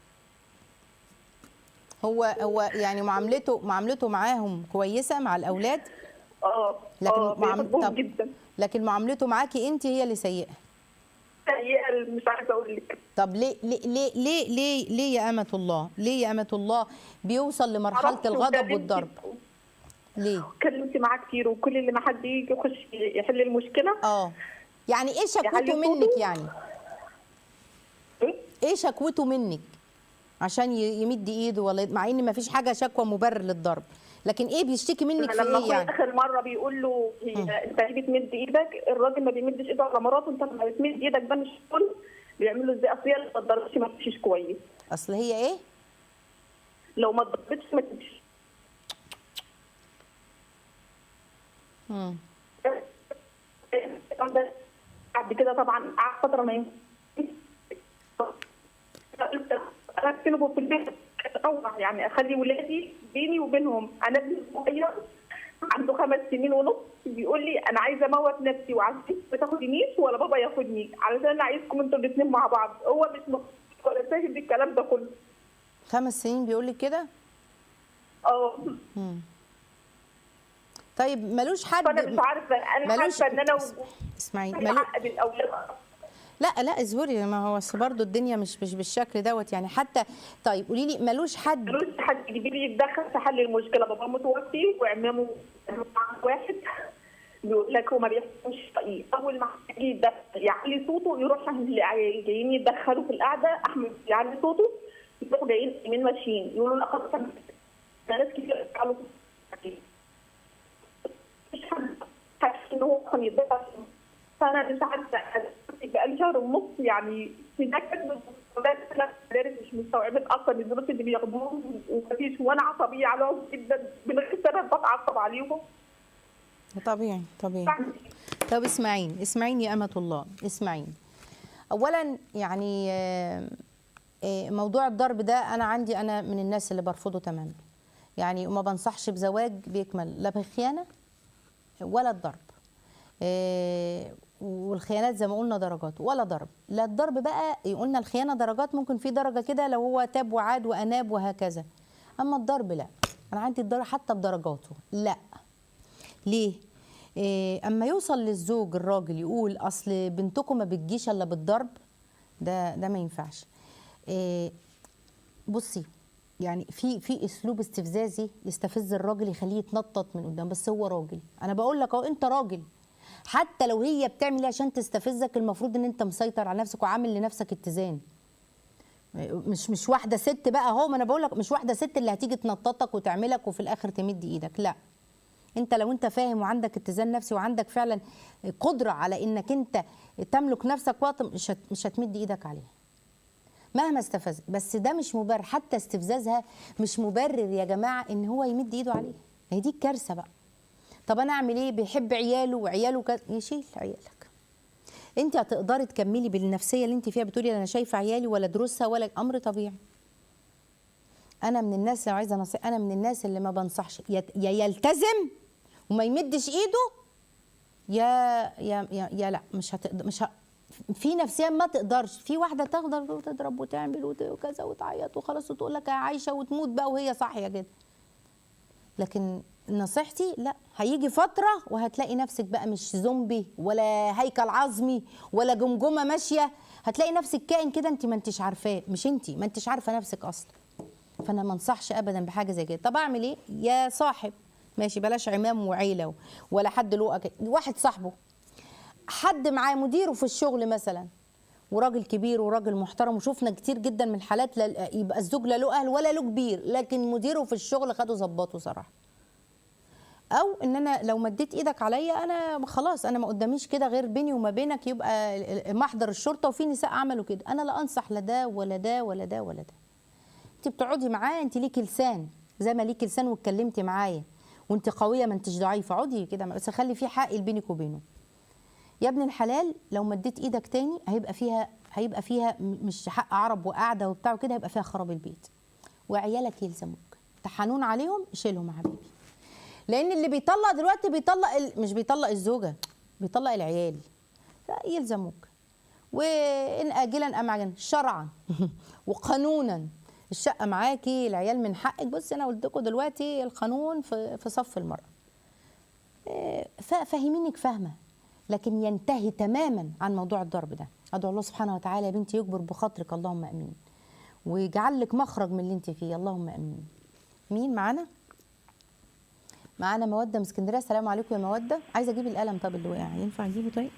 هو هو يعني معاملته معاملته معاهم كويسه مع الاولاد اه لكن اه معام- بيحبهم طب- جدا لكن معاملته معاكي انت هي اللي سيئه سيئة مش عارفه اقول لك طب ليه ليه ليه ليه ليه, ليه يا امه الله ليه يا امه الله بيوصل لمرحله عرفت الغضب وكلمت- والضرب ليه اتكلمت معاه كتير وكل اللي ما حد يجي يخش يحل المشكله اه يعني ايه شكوته يعلي منك صوته. يعني ايه ايه شكوته منك عشان ي- يمد ايده ولا مع ان ما فيش حاجه شكوى مبرر للضرب لكن ايه بيشتكي منك في لما ايه اخويا يعني اخر مره بيقول له هي انت ليه بتمد ايدك الراجل ما بيمدش ايده على مراته انت لما بتمد ايدك ده مش كل بيعملوا ازاي اصل هي اللي ما اتضربتش ما تمشيش كويس اصل هي ايه لو ما اتضربتش ما تمشيش مم. بعد كده طبعا قعد فتره ما يمشيش اركنه في البيت أروح يعني اخلي ولادي بيني وبينهم انا ابني صغير عنده خمس سنين ونص بيقول لي انا عايزه اموت نفسي وعايزك ما تاخدنيش ولا بابا ياخدني علشان انا عايزكم انتوا الاثنين مع بعض هو مش مقتنع ولا فاهم بالكلام ده كله خمس سنين بيقول لك كده اه مم. طيب ملوش حد فانا مش عارفه انا ملوش حاسه ان انا اسمعي ملو... بعقد الاولاد لا لا اصبري ما هو اصل برضه الدنيا مش مش بالشكل دوت يعني حتى طيب قولي لي ملوش حد ملوش حد كبير يتدخل في حل المشكله بابا متوفي وعمامه واحد بيقول لك هو ما بيحكمش رأيه اول ما حد يجي يتدخل يعلي صوته يروح اللي جايين يتدخلوا في القعده احمد يعلي صوته يروحوا جايين يمين ماشيين يقولوا لا خلاص أنا- ده ناس كتير قالوا مش حد حاسس ان هو كان يتدخل فانا مش عارفه بقالي شهر ونص يعني في نكد المدارس مش مستوعبين اصلا الدروس اللي بياخدوها ومفيش وانا عصبيه عليهم جدا من غير سبب بتعصب عليهم طبيعي طبيعي طب اسمعين اسمعين يا أمة الله اسمعين أولا يعني آه، آه، موضوع الضرب ده أنا عندي أنا من الناس اللي برفضه تماما يعني وما بنصحش بزواج بيكمل لا بخيانة ولا الضرب آه، والخيانات زي ما قلنا درجات ولا ضرب لا الضرب بقى قلنا الخيانة درجات ممكن في درجة كده لو هو تاب وعاد وأناب وهكذا أما الضرب لا أنا عندي الضرب حتى بدرجاته لا ليه؟ إيه اما يوصل للزوج الراجل يقول اصل بنتكم ما بتجيش الا بالضرب ده ده ما ينفعش إيه بصي يعني في في اسلوب استفزازي يستفز الراجل يخليه يتنطط من قدام بس هو راجل انا بقول لك اهو انت راجل حتى لو هي بتعمل ايه عشان تستفزك المفروض ان انت مسيطر على نفسك وعامل لنفسك اتزان مش مش واحده ست بقى اهو ما انا بقول لك مش واحده ست اللي هتيجي تنططك وتعملك وفي الاخر تمد ايدك لا انت لو انت فاهم وعندك اتزان نفسي وعندك فعلا قدره على انك انت تملك نفسك وقت مش هت- مش هتمد ايدك عليها مهما استفز بس ده مش مبرر حتى استفزازها مش مبرر يا جماعه ان هو يمد ايده عليها هي دي الكارثه بقى طب انا اعمل ايه بيحب عياله وعياله كده يشيل عيالك انت هتقدري تكملي بالنفسيه اللي انت فيها بتقولي انا شايفه عيالي ولا دروسها ولا امر طبيعي انا من الناس لو عايزه نصيحه انا من الناس اللي ما بنصحش يت- يا يلتزم وما يمدش ايده يا يا يا, يا لا مش هتقدر مش ه... في نفسيا ما تقدرش في واحده تقدر وتضرب وتعمل وت- وكذا وتعيط وخلاص وتقول لك يا عايشه وتموت بقى وهي صاحيه كده لكن نصيحتي لا هيجي فتره وهتلاقي نفسك بقى مش زومبي ولا هيكل عظمي ولا جمجمه ماشيه هتلاقي نفسك كائن كده انت ما انتش عارفاه مش انت ما انتش عارفه نفسك اصلا فانا ما انصحش ابدا بحاجه زي كده طب اعمل ايه يا صاحب ماشي بلاش عمام وعيله ولا حد له أكل. واحد صاحبه حد معاه مديره في الشغل مثلا وراجل كبير وراجل محترم وشفنا كتير جدا من الحالات لا يبقى الزوج لا له اهل ولا له كبير لكن مديره في الشغل خده ظبطه صراحه او ان انا لو مديت ايدك عليا انا خلاص انا ما قداميش كده غير بيني وما بينك يبقى محضر الشرطه وفي نساء عملوا كده انا لا انصح لا ده ولا ده ولا ده ولا ده انت بتقعدي معاه انت ليكي لسان زي ما ليكي لسان واتكلمتي معايا وانت قويه ما انتش ضعيفه اقعدي كده بس خلي في حائل بينك وبينه يا ابن الحلال لو مديت ايدك تاني هيبقى فيها هيبقى فيها م- مش حق عرب وقعده وبتاع وكده هيبقى فيها خراب البيت وعيالك يلزموك تحنون عليهم شيلهم يا حبيبي لان اللي بيطلق دلوقتي بيطلق ال... مش بيطلق الزوجه بيطلق العيال لا يلزموك وان اجلا ام عاجلا شرعا وقانونا الشقه معاكي العيال من حقك بص انا قلت لكم دلوقتي القانون في في صف المراه إيه، ف- فاهمينك فاهمه لكن ينتهي تماما عن موضوع الضرب ده ادعو الله سبحانه وتعالى يا بنتي يكبر بخاطرك اللهم امين ويجعل لك مخرج من اللي انت فيه اللهم امين مين معانا معانا موده من اسكندريه السلام عليكم يا موده عايزه اجيب القلم طب اللي وقع ينفع اجيبه طيب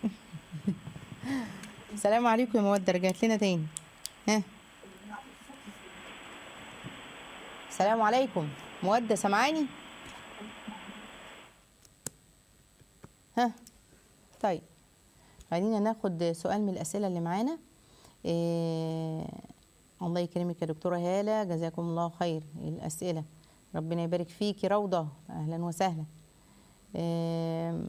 السلام عليكم يا موده رجعت لنا تاني ها السلام عليكم موده سامعاني ها طيب خلينا ناخد سؤال من الاسئله اللي معانا إيه الله يكرمك يا دكتوره هاله جزاكم الله خير الاسئله ربنا يبارك فيكي روضه اهلا وسهلا إيه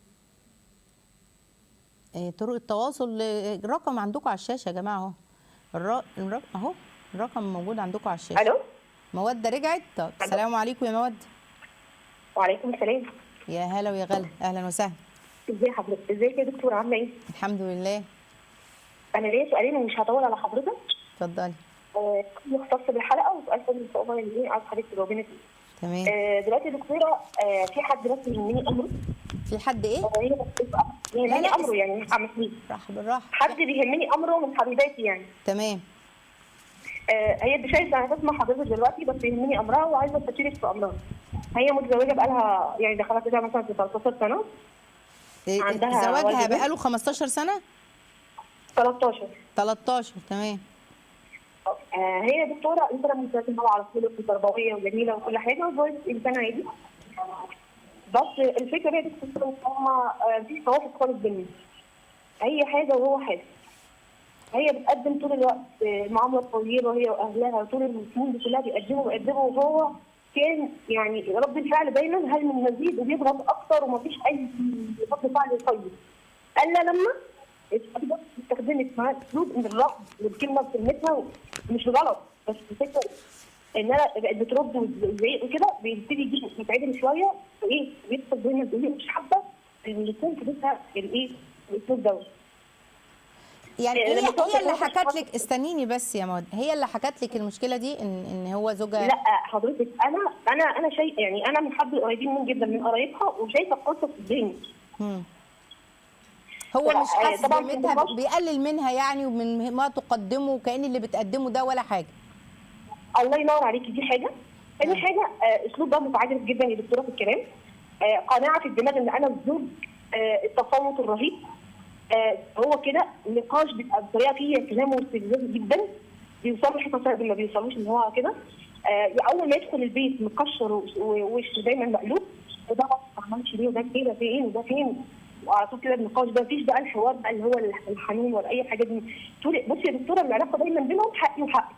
إيه طرق التواصل إيه، الرقم عندكم على الشاشه يا جماعه اهو الر- الرقم اهو الرقم موجود عندكم على الشاشه الو موده رجعت طب السلام عليكم يا موده وعليكم السلام يا هلا ويا غلا اهلا وسهلا ازي حضرتك ازيك يا دكتور عامله ايه الحمد لله انا ليا سؤالين ومش هطول على حضرتك اتفضلي آه، مختص بالحلقه وسؤال تاني ان شاء الله يعني عايز حضرتك تجاوبيني فيه تمام آه، دلوقتي يا دكتوره آه، في حد بس يهمني امره في حد ايه آه، هي بتبقى لا، يهمني لا، امره يعني مش عمتني راح بالراحه حد بيهمني امره من حبيباتي يعني تمام آه، هي مش عايزه انا بسمع حضرتك دلوقتي بس يهمني امرها وعايزه استشيرك في امرها هي متزوجه بقالها يعني دخلت كده مثلا في 13 سنه إيه، عندها زواجها والد بنت. بقاله 15 سنه 13 13 تمام آه هي دكتوره انت لما بتسمع على طول تربويه وجميله وكل حاجه وجوز انسان عادي بس الفكره هي دكتور ان هم مفيش توافق خالص بينهم هي حاجه وهو حاجه هي بتقدم طول الوقت آه، معامله طيبه هي واهلها طول السنين دي كلها بيقدموا بيقدموا وهو كان يعني رد الفعل دايما هل من مزيد وبيضغط اكتر ومفيش اي رد فعل طيب الا لما استخدمت معاه اسلوب من الرفض والكلمه بكلمتها مش غلط بس الفكره ان انا بقت بترد وتزعق وكده بيبتدي يجي يتعدل شويه وايه بيدخل بين الدنيا مش حابه ان يكون في بيتها الايه الاسلوب دوت يعني إيه، هي لما توصل هي اللي لواحد حكت خاص- لك استنيني بس يا مود هي اللي حكت لك المشكله دي ان ان هو زوجها لا حضرتك انا انا انا شيء يعني انا من حد قريبين من جدا من قرايبها وشايفه القصه قدامي مم. هو لا، مش آه، حاسس طبعاً بقيمتها بالظبط. بيقلل منها يعني ومن ما تقدمه وكأن اللي بتقدمه ده ولا حاجه الله ينور عليكي دي حاجه ثاني حاجه آه، اسلوب ده متعجرف جدا يا دكتوره في الكلام آه، قناعه في الدماغ ان انا الزوج آه، التفاوت الرهيب آه، هو كده نقاش بيبقى بطريقه فيه كلامه استفزاز جدا بيوصل لحته صعب ما بيوصلوش ان هو كده آه، اول ما يدخل البيت مكشر و- ووشه دايما مقلوب وده ما عملش ليه وده كده فين وده فين وعلى طول كده النقاش ده مفيش بقى الحوار بقى اللي هو الحنين ولا اي حاجه دي طول بصي يا دكتوره العلاقه دايما بينهم حقي وحقك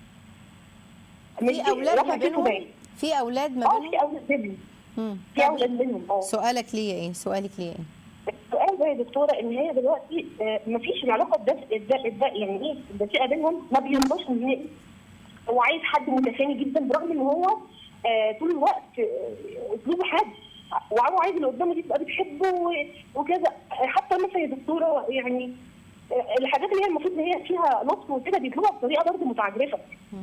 مش في دي- اولاد ما رفع كتفه بينهم باين. في اولاد ما اه بينهم في اولاد بينهم مم. في اولاد بينهم اه سؤالك ليا ايه سؤالك ليا ايه السؤال بقى يا دكتوره ان هي دلوقتي آه، مفيش العلاقه الدافئه الدا- الدا- يعني ايه الدافئه بينهم ما بيرضاش نهائي هو عايز حد متفاني جدا برغم ان هو آه، طول الوقت آه، اسلوبه حاد وهو عايز اللي قدامه دي تبقى بتحبه و- وكذا آه، حتى مثلا يا دكتوره يعني آه، الحاجات اللي هي المفروض ان هي فيها لطف وكده بيطلبها بطريقه برضه متعجرفه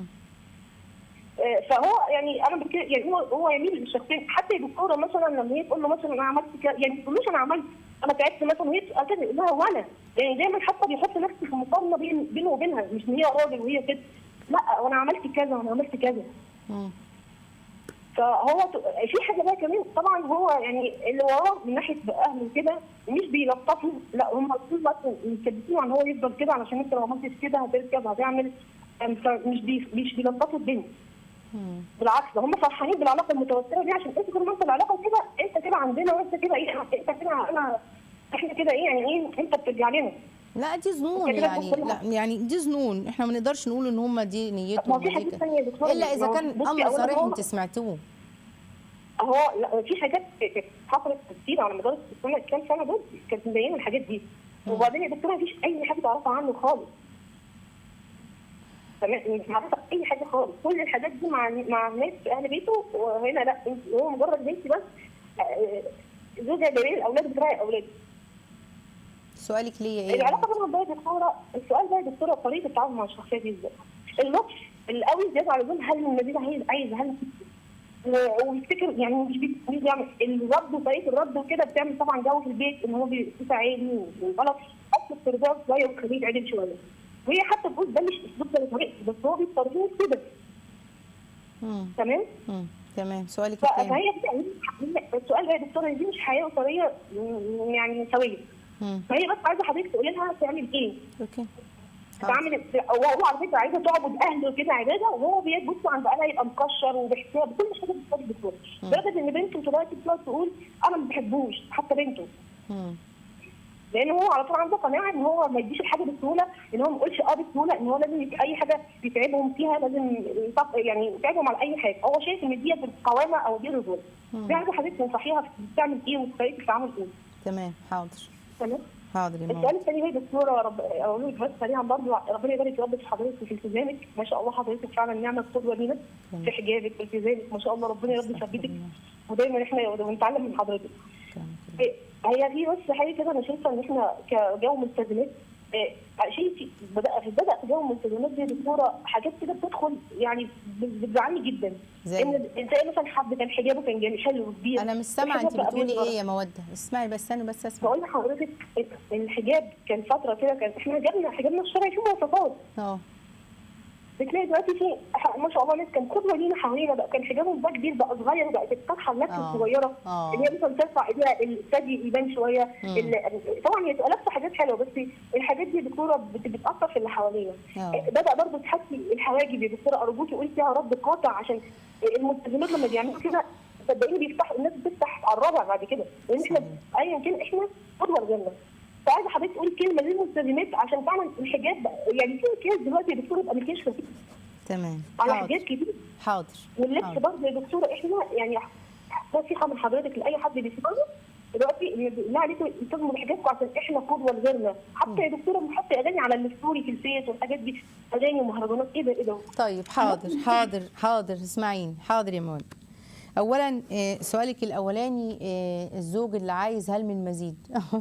آه، فهو يعني انا بك... يعني هو هو يميل للشخصين حتى يا دكتوره مثلا لما هي تقول له مثلا انا عملت كذا يعني ما تقولوش انا عملت انا تعبت مثلا وهي تسال كده يقول لها وانا يعني دايما حتى بيحط نفسه في مقارنه بين بينه وبينها مش ان هي راجل وهي ست لا وانا عملت كذا وانا عملت كذا مم. فهو ت- في حاجه بقى كمان طبعا هو يعني اللي وراه من ناحيه اهله كده مش بيلطفوا لا هم طول الوقت مكبسينه عن هو يفضل كده علشان انت لو عملتش كده هتركب هتعمل فمش بي مش بيلطفوا الدنيا مم. بالعكس ده هم فرحانين بالعلاقه المتوتره دي عشان انت طول ما انت العلاقه كده انت كده عندنا وانت كده ايه انت كده انا احنا كده ايه يعني ايه انت بترجع لنا لا دي ظنون وكده يعني بص لها. لا يعني دي ظنون احنا ما نقدرش نقول ان هم دي ما نيتهم هو في ودي حاجات كده. ثانيه يا دكتور الا اذا كان بصي، امر أولاً صريح هو- انت سمعتوه هو لا في حاجات حصلت كتير على مدار السنه كام سنه دول كانت مبينه الحاجات دي وبعدين يا دكتوره مفيش اي حاجه تعرفها عنه خالص تمام مش معرفه اي حاجه خالص كل الحاجات دي مع مع ناس في اهل بيته وهنا لا انت هو مجرد بنتي بس آه، زوجها جميل الاولاد بتراعي الاولاد سؤالك ليا ايه العلاقه بينهم بقى يا دكتوره السؤال بقى يا دكتوره طريقه التعامل مع الشخصيه دي ازاي؟ اللطف القوي زياده على اللزوم هل المدينه عايز عايز هل و- ويفتكر يعني مش بي- مش بيعمل الرد وطريقه الرد وكده بتعمل طبعا جو في البيت ان هو بيبقى عالي وغلط اصل استرجاع شويه وخليه يتعدل شويه وهي حتى تقول ده مش اسلوب ده طريقتي بس هو بيضطرني كده مم. تمام؟ مم. تمام سؤالك ف- الثاني فهي دي السؤال بقى يا دكتوره دي مش حياه اسريه م- يعني سويه مم. فهي بس عايزه حضرتك تقولي لها تعمل ايه؟ اوكي تعمل هو هو على فكره عايزه تعبد اهله كده عباده وهو بيبص عند اهلها يبقى مكشر وبحساب بكل حاجه بتفضل الدكتور لدرجه ان بنته دلوقتي بتقعد تقول انا ما بحبوش حتى بنته مم. لان هو على طول عنده قناعه ان هو ما يديش الحاجه بسهوله ان هو ما يقولش اه بسهوله ان هو لازم يبقى اي حاجه بيتعبهم فيها لازم يطق- يعني يتعبهم على اي حاجه هو شايف ان دي القوامه او دي الرجوله دي عايزه حضرتك تنصحيها بتعمل ايه وطريقه التعامل ايه تمام حاضر تمام حاضر يا ماما السؤال الثاني هي دكتوره رب اقول لك بس سريعا برضه ربنا يبارك يا رب في حضرتك وفي التزامك ما شاء الله حضرتك فعلا نعمه قدوه لينا في حجابك في التزامك ما شاء الله ربنا يا رب يثبتك ودايما احنا بنتعلم من حضرتك إيه، هي في بس حاجه كده انا شايفه ان احنا كجو ملتزمات إيه، شيء في- بدا في بدا في جو الملتزمات دي يا دكتوره حاجات كده بتدخل يعني بت- بتزعلني جدا زي؟ ان زي مثلا حد كان حجابه كان جميل حلو وكبير انا مش سامعه الحجاب انت بقى بتقولي بيظهر. ايه يا موده اسمعي بس انا بس اسمع بقول لحضرتك الحجاب كان فتره كده كان احنا حجابنا حجابنا الشرعي فيه مواصفات اه بتلاقي دلوقتي في ما شاء الله ناس كان قدوه لينا حوالينا بقى كان حجابهم بقى كبير بقى صغير وبقت الطرحه النفس آه. الصغيره آه. اللي هي مثلا ترفع ايديها الثدي يبان شويه مم. ال- طبعا هي تبقى لابسه حاجات حلوه بس الحاجات دي دكتوره بت- بتاثر في اللي حوالينا آه. بدا برضه تحسي الحواجب يا دكتوره ارجوكي قولي فيها رد قاطع عشان الملتزمات لما بيعملوا كده صدقيني بيفتحوا الناس بتفتح على الرابع بعد كده لان احنا ايا كان احنا قدوه لغيرنا كنت عايزه حضرتك تقولي كلمه للملتزمات عشان فعلا الحجاب بقى- يعني في مكياج دلوقتي يا دكتوره بقى مكياج خفيف تمام على حاضر حاجات كتير حاضر واللبس حاضر. برضه يا دكتوره احنا يعني نصيحه من حضرتك لاي حد بيسمعنا دلوقتي إن بالله عليكم التزموا بحجابكم عشان احنا قدوه لغيرنا حتى يا دكتوره بنحط اغاني على الستوري في الفيس والحاجات دي اغاني ومهرجانات ايه ده ايه ده طيب حاضر حاضر حاضر اسمعيني حاضر يا مواد اولا آه، سؤالك الاولاني آه، الزوج اللي عايز هل من مزيد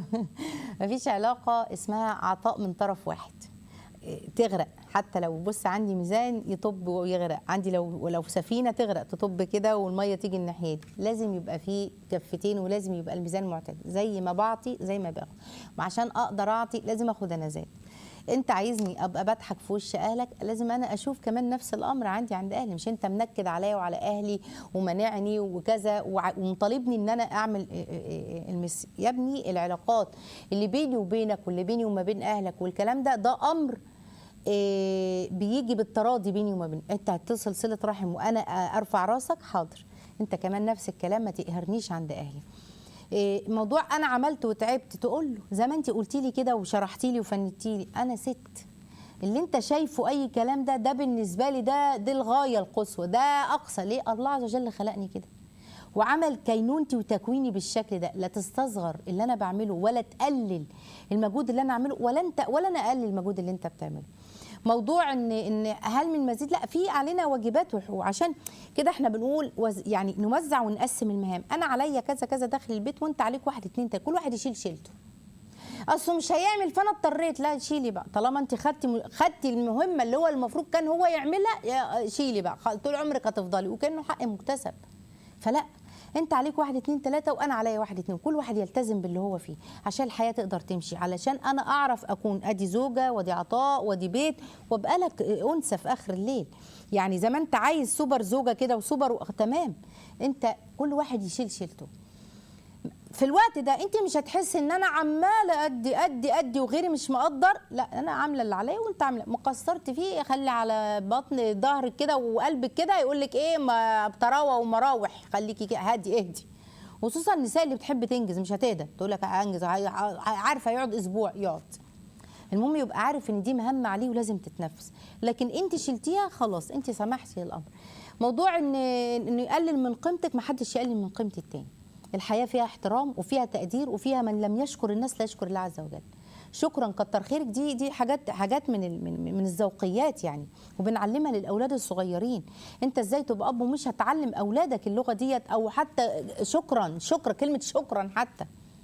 مفيش علاقه اسمها عطاء من طرف واحد آه، تغرق حتى لو بص عندي ميزان يطب ويغرق عندي لو ولو سفينه تغرق تطب كده والميه تيجي الناحيه دي لازم يبقى في كفتين ولازم يبقى الميزان معتدل زي ما بعطي زي ما باخد وعشان اقدر اعطي لازم اخد انا زاد انت عايزني ابقى بضحك في وش اهلك لازم انا اشوف كمان نفس الامر عندي عند اهلي مش انت منكد عليا وعلى اهلي ومنعني وكذا وع- ومطالبني ان انا اعمل اه- اه- اه المس يا ابني العلاقات اللي بيني وبينك واللي بيني وما بين اهلك والكلام ده ده امر اه، بيجي بالتراضي بيني وما بين انت هتصل صله رحم وانا اه، ارفع راسك حاضر انت كمان نفس الكلام ما تقهرنيش عند اهلي إيه، موضوع انا عملت وتعبت تقول له زي ما انت قلتي لي كده وشرحتي لي وفندتي لي انا ست اللي انت شايفه اي كلام ده ده بالنسبه لي ده دي الغايه القصوى ده اقصى ليه الله عز وجل خلقني كده وعمل كينونتي وتكويني بالشكل ده لا تستصغر اللي انا بعمله ولا تقلل المجهود اللي انا اعمله ولا انت ولا انا اقلل المجهود اللي انت بتعمله موضوع ان ان هل من مزيد لا في علينا واجبات وحقوق عشان كده احنا بنقول وز يعني نوزع ونقسم المهام انا عليا كذا كذا داخل البيت وانت عليك واحد اتنين تلاته كل واحد يشيل شيلته اصله مش هيعمل فانا اضطريت لا شيلي بقى طالما انت خدتي خدتي المهمه اللي هو المفروض كان هو يعملها يا- شيلي بقى خ- طول عمرك هتفضلي وكانه حق مكتسب فلا انت عليك واحد اتنين تلاته وانا عليا واحد اتنين كل واحد يلتزم باللي هو فيه عشان الحياه تقدر تمشي علشان انا اعرف اكون ادي زوجه ودي عطاء ودي بيت وابقى لك انثى في اخر الليل يعني زي ما انت عايز سوبر زوجه كده وسوبر و... تمام انت كل واحد يشيل شيلته في الوقت ده انت مش هتحسي ان انا عماله ادي ادي ادي وغيري مش مقدر لا انا عامله اللي عليا وانت عامله ما قصرت فيه خلي على بطن ظهرك كده وقلبك كده يقول لك ايه ما بتراوى ومراوح خليكي كده هادي اهدي خصوصا النساء اللي بتحب تنجز مش هتهدى تقول لك هنجز هي- عارفه يقعد اسبوع يقعد المهم يبقى عارف ان دي مهمه عليه ولازم تتنفس لكن انت شلتيها خلاص انت سمحتي الامر موضوع ان انه يقلل من قيمتك ما حدش يقلل من قيمه التاني الحياه فيها احترام وفيها تقدير وفيها من لم يشكر الناس لا يشكر الله عز وجل شكرا كتر خيرك دي دي حاجات حاجات من ال- من من الذوقيات يعني وبنعلمها للاولاد الصغيرين انت ازاي تبقى اب ومش هتعلم اولادك اللغه ديت او حتى شكرا شكرا كلمه شكرا حتى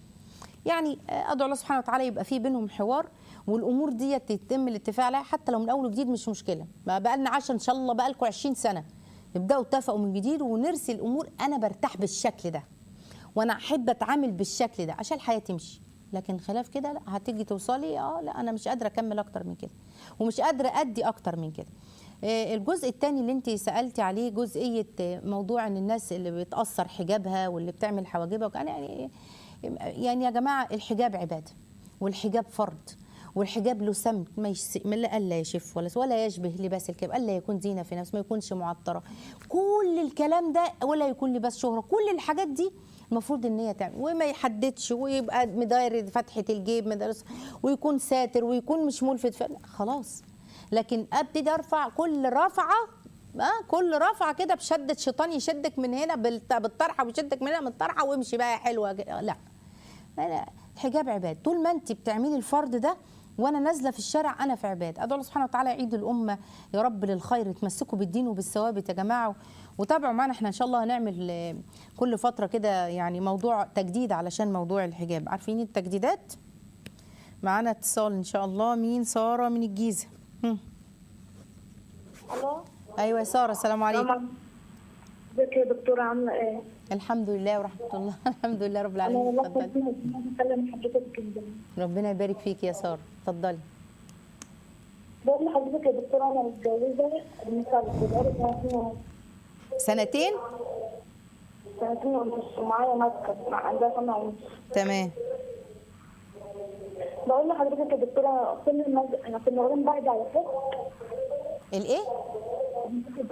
يعني ادعو الله سبحانه وتعالى يبقى في بينهم حوار والامور دي يتم الاتفاق عليها حتى لو من اول وجديد مش مشكله بقى بقى لنا 10 ان شاء الله بقى لكم 20 سنه ابداوا اتفقوا من جديد ونرسي الامور انا برتاح بالشكل ده وانا احب اتعامل بالشكل ده عشان الحياه تمشي لكن خلاف كده لا هتيجي توصلي اه لا انا مش قادره اكمل اكتر من كده ومش قادره ادي اكتر من كده آه، الجزء الثاني اللي انت سالتي عليه جزئيه آه، موضوع ان الناس اللي بتاثر حجابها واللي بتعمل حواجبها وكان يعني يعني يا جماعه الحجاب عباده والحجاب فرض والحجاب له سمت ما يش... ما لا الا يشف ولا ولا يشبه لباس الكاب الا يكون زينه في نفسه ما يكونش معطره كل الكلام ده ولا يكون لباس شهره كل الحاجات دي المفروض ان هي تعمل وما يحددش ويبقى مداير فتحه الجيب مدارس ويكون ساتر ويكون مش ملفت ف... خلاص لكن ابتدي ارفع كل رفعه آه كل رفعه كده بشده شيطان يشدك من هنا بالت- بالطرحه ويشدك من هنا من الطرحه وامشي بقى يا حلوه ج- لا لا لا الحجاب عباد طول ما انت بتعملي الفرض ده وانا نازله في الشارع انا في عباد ادعو الله سبحانه وتعالى يعيد الامه يا رب للخير تمسكوا بالدين وبالثوابت يا جماعه وتابعوا معانا احنا ان شاء الله هنعمل آه، كل فتره كده يعني موضوع تجديد علشان موضوع الحجاب عارفين التجديدات معانا اتصال ان شاء الله مين ساره من الجيزه هم. الو ايوه يا ساره السلام عليكم ماما ازيك يا دكتوره عامله ايه؟ الحمد لله ورحمه الله الحمد لله رب انا العالمين والله اتفضلي كنت بكلم حضرتك جدا ربنا يبارك فيك يا ساره اتفضلي بقول لحضرتك يا دكتوره انا متجوزه من سنه بقالي سنتين ونص سنتين سنتين ونص ومعايا ماسكه مع عندها سنه ونص تمام بقول لحضرتك يا دكتوره كل ما احنا كنا واخدين بعض على حب الايه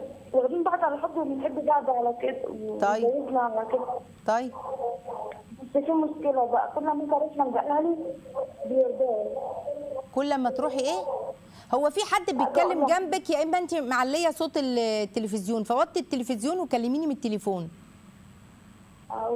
واخدين بعض على حب وبنحب بعض على كده طيب. واتجوزنا على كده طيب بس في مشكله بقى كل ما انت اروح عند اهلي بيرضوا كل ما تروحي ايه هو في حد بيتكلم جنبك يا اما انت معليه صوت التلفزيون فوطي التلفزيون وكلميني من التليفون أو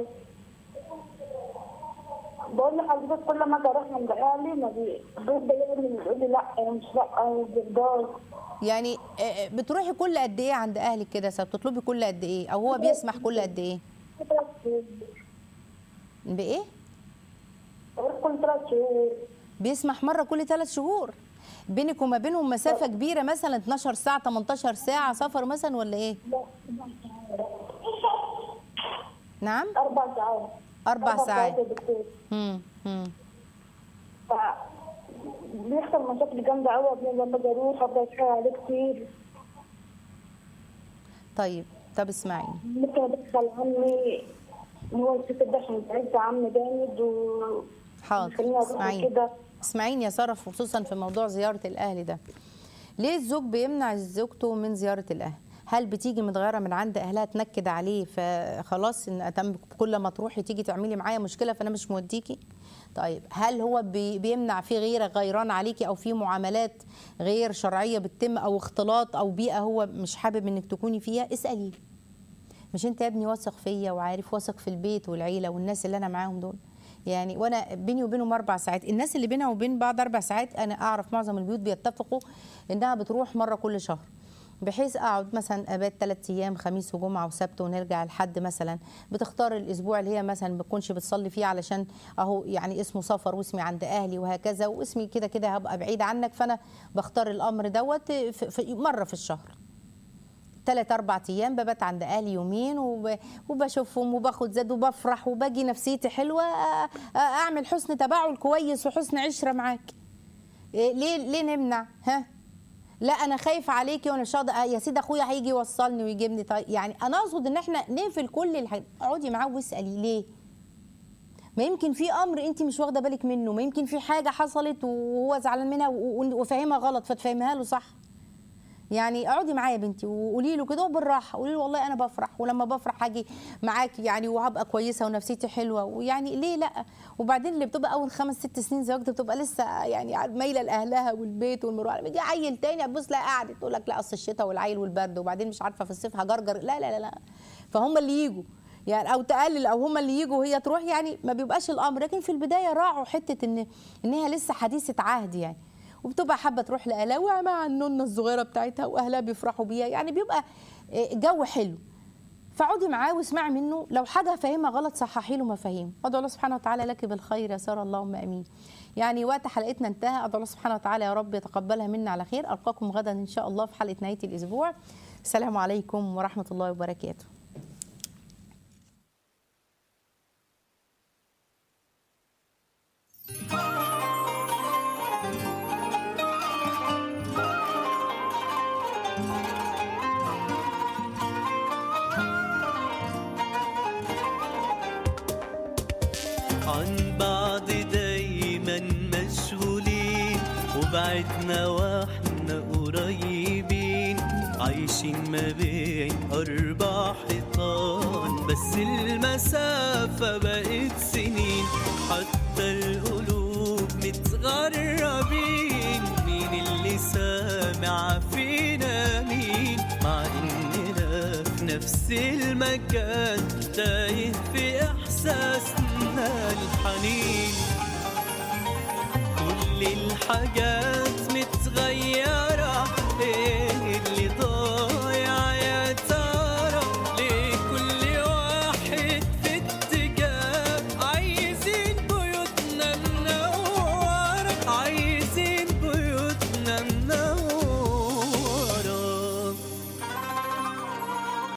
بقول لحضرتك كل ما اجي اروح عند اهلي ما بي- بيرضى يقول يقول لي لا مش لا بيرضى يعني آه، بتروحي كل قد ايه عند اهلك كده سا بتطلبي كل قد ايه او هو بيسمح كل قد ايه بايه بروح كل ثلاث شهور بيسمح مره كل ثلاث شهور بينك وما بينهم مسافه كبيره مثلا 12 ساعه 18 ساعه سفر مثلا ولا ايه نعم اربع ساعات أربع ساعات. يا دكتور امم امم ف بيحصل مشاكل جامدة أوي قبل لما باجي أروح أفضل أتحايل عليه كتير طيب طب اسمعيني ممكن أدخل عمي إن هو الست ده عشان تعز عمي جامد و حاضر خليني أروح اسمعيني كده اسمعيني يا ساره خصوصا في موضوع زياره الاهل ده ليه الزوج بيمنع زوجته من زياره الاهل هل بتيجي متغيره من عند اهلها تنكد عليه فخلاص ان أتم كل ما تروحي تيجي تعملي معايا مشكله فانا مش موديكي طيب هل هو بي بيمنع في غيره غيران عليكي او في معاملات غير شرعيه بتتم او اختلاط او بيئه هو مش حابب انك تكوني فيها اساليه مش انت يا ابني واثق فيا وعارف واثق في البيت والعيله والناس اللي انا معاهم دول يعني وانا بيني وبينهم اربع ساعات الناس اللي بينها وبين بعض اربع ساعات انا اعرف معظم البيوت بيتفقوا انها بتروح مره كل شهر بحيث اقعد مثلا ابات ثلاث ايام خميس وجمعه وسبت ونرجع لحد مثلا بتختار الاسبوع اللي هي مثلا ما بتكونش بتصلي فيه علشان اهو يعني اسمه سفر واسمي عند اهلي وهكذا واسمي كده كده هبقى بعيد عنك فانا بختار الامر دوت في في مره في الشهر ثلاث اربع ايام ببات عند اهلي يومين وب... وبشوفهم وباخد زاد وبفرح وباجي نفسيتي حلوه أ- أ- اعمل حسن تباعل كويس وحسن عشره معاك إيه ليه ليه نمنع ها لا انا خايف عليكي وانا مش هقدر آه يا سيدي اخويا هيجي يوصلني ويجيبني طيب يعني انا اقصد ان احنا نقفل كل الحاجات اقعدي معاه واسالي ليه ما يمكن في امر انت مش واخده بالك منه ما يمكن في حاجه حصلت وهو زعلان منها و- و- وفاهمها غلط فتفهمها له صح يعني اقعدي معايا يا بنتي وقولي له كده وبالراحه قولي له والله انا بفرح ولما بفرح هاجي معاكي يعني وهبقى كويسه ونفسيتي حلوه ويعني ليه لا وبعدين اللي بتبقى اول خمس ست سنين زواج دي بتبقى لسه يعني مايله لاهلها والبيت والمروحه بيجي عيل تاني هتبص لا قاعد تقول لك لا اصل الشتاء والعيل والبرد وبعدين مش عارفه في الصيف هجرجر لا لا لا لا فهم اللي يجوا يعني او تقلل او هم اللي يجوا وهي تروح يعني ما بيبقاش الامر لكن في البدايه راعوا حته ان ان هي لسه حديثه عهد يعني وبتبقى حابه تروح لاهلها ومع النونه الصغيره بتاعتها واهلها بيفرحوا بيها يعني بيبقى آه، جو حلو فاقعدي معاه واسمعي منه لو حاجه فاهمها غلط صححي له مفاهيم ادعو الله سبحانه وتعالى لك بالخير يا ساره اللهم امين يعني وقت حلقتنا انتهى ادعو الله سبحانه وتعالى يا رب يتقبلها منا على خير القاكم غدا ان شاء الله في حلقه نهايه الاسبوع السلام عليكم ورحمه الله وبركاته عن بعض دايما مشغولين وبعدنا واحنا قريبين عايشين ما بين أربع حيطان بس المسافة بقت سنين حتى القلوب متغربين مين اللي سامع فينا مين مع إننا في نفس المكان تايه في إحساسنا الحنين كل الحاجات متغيرة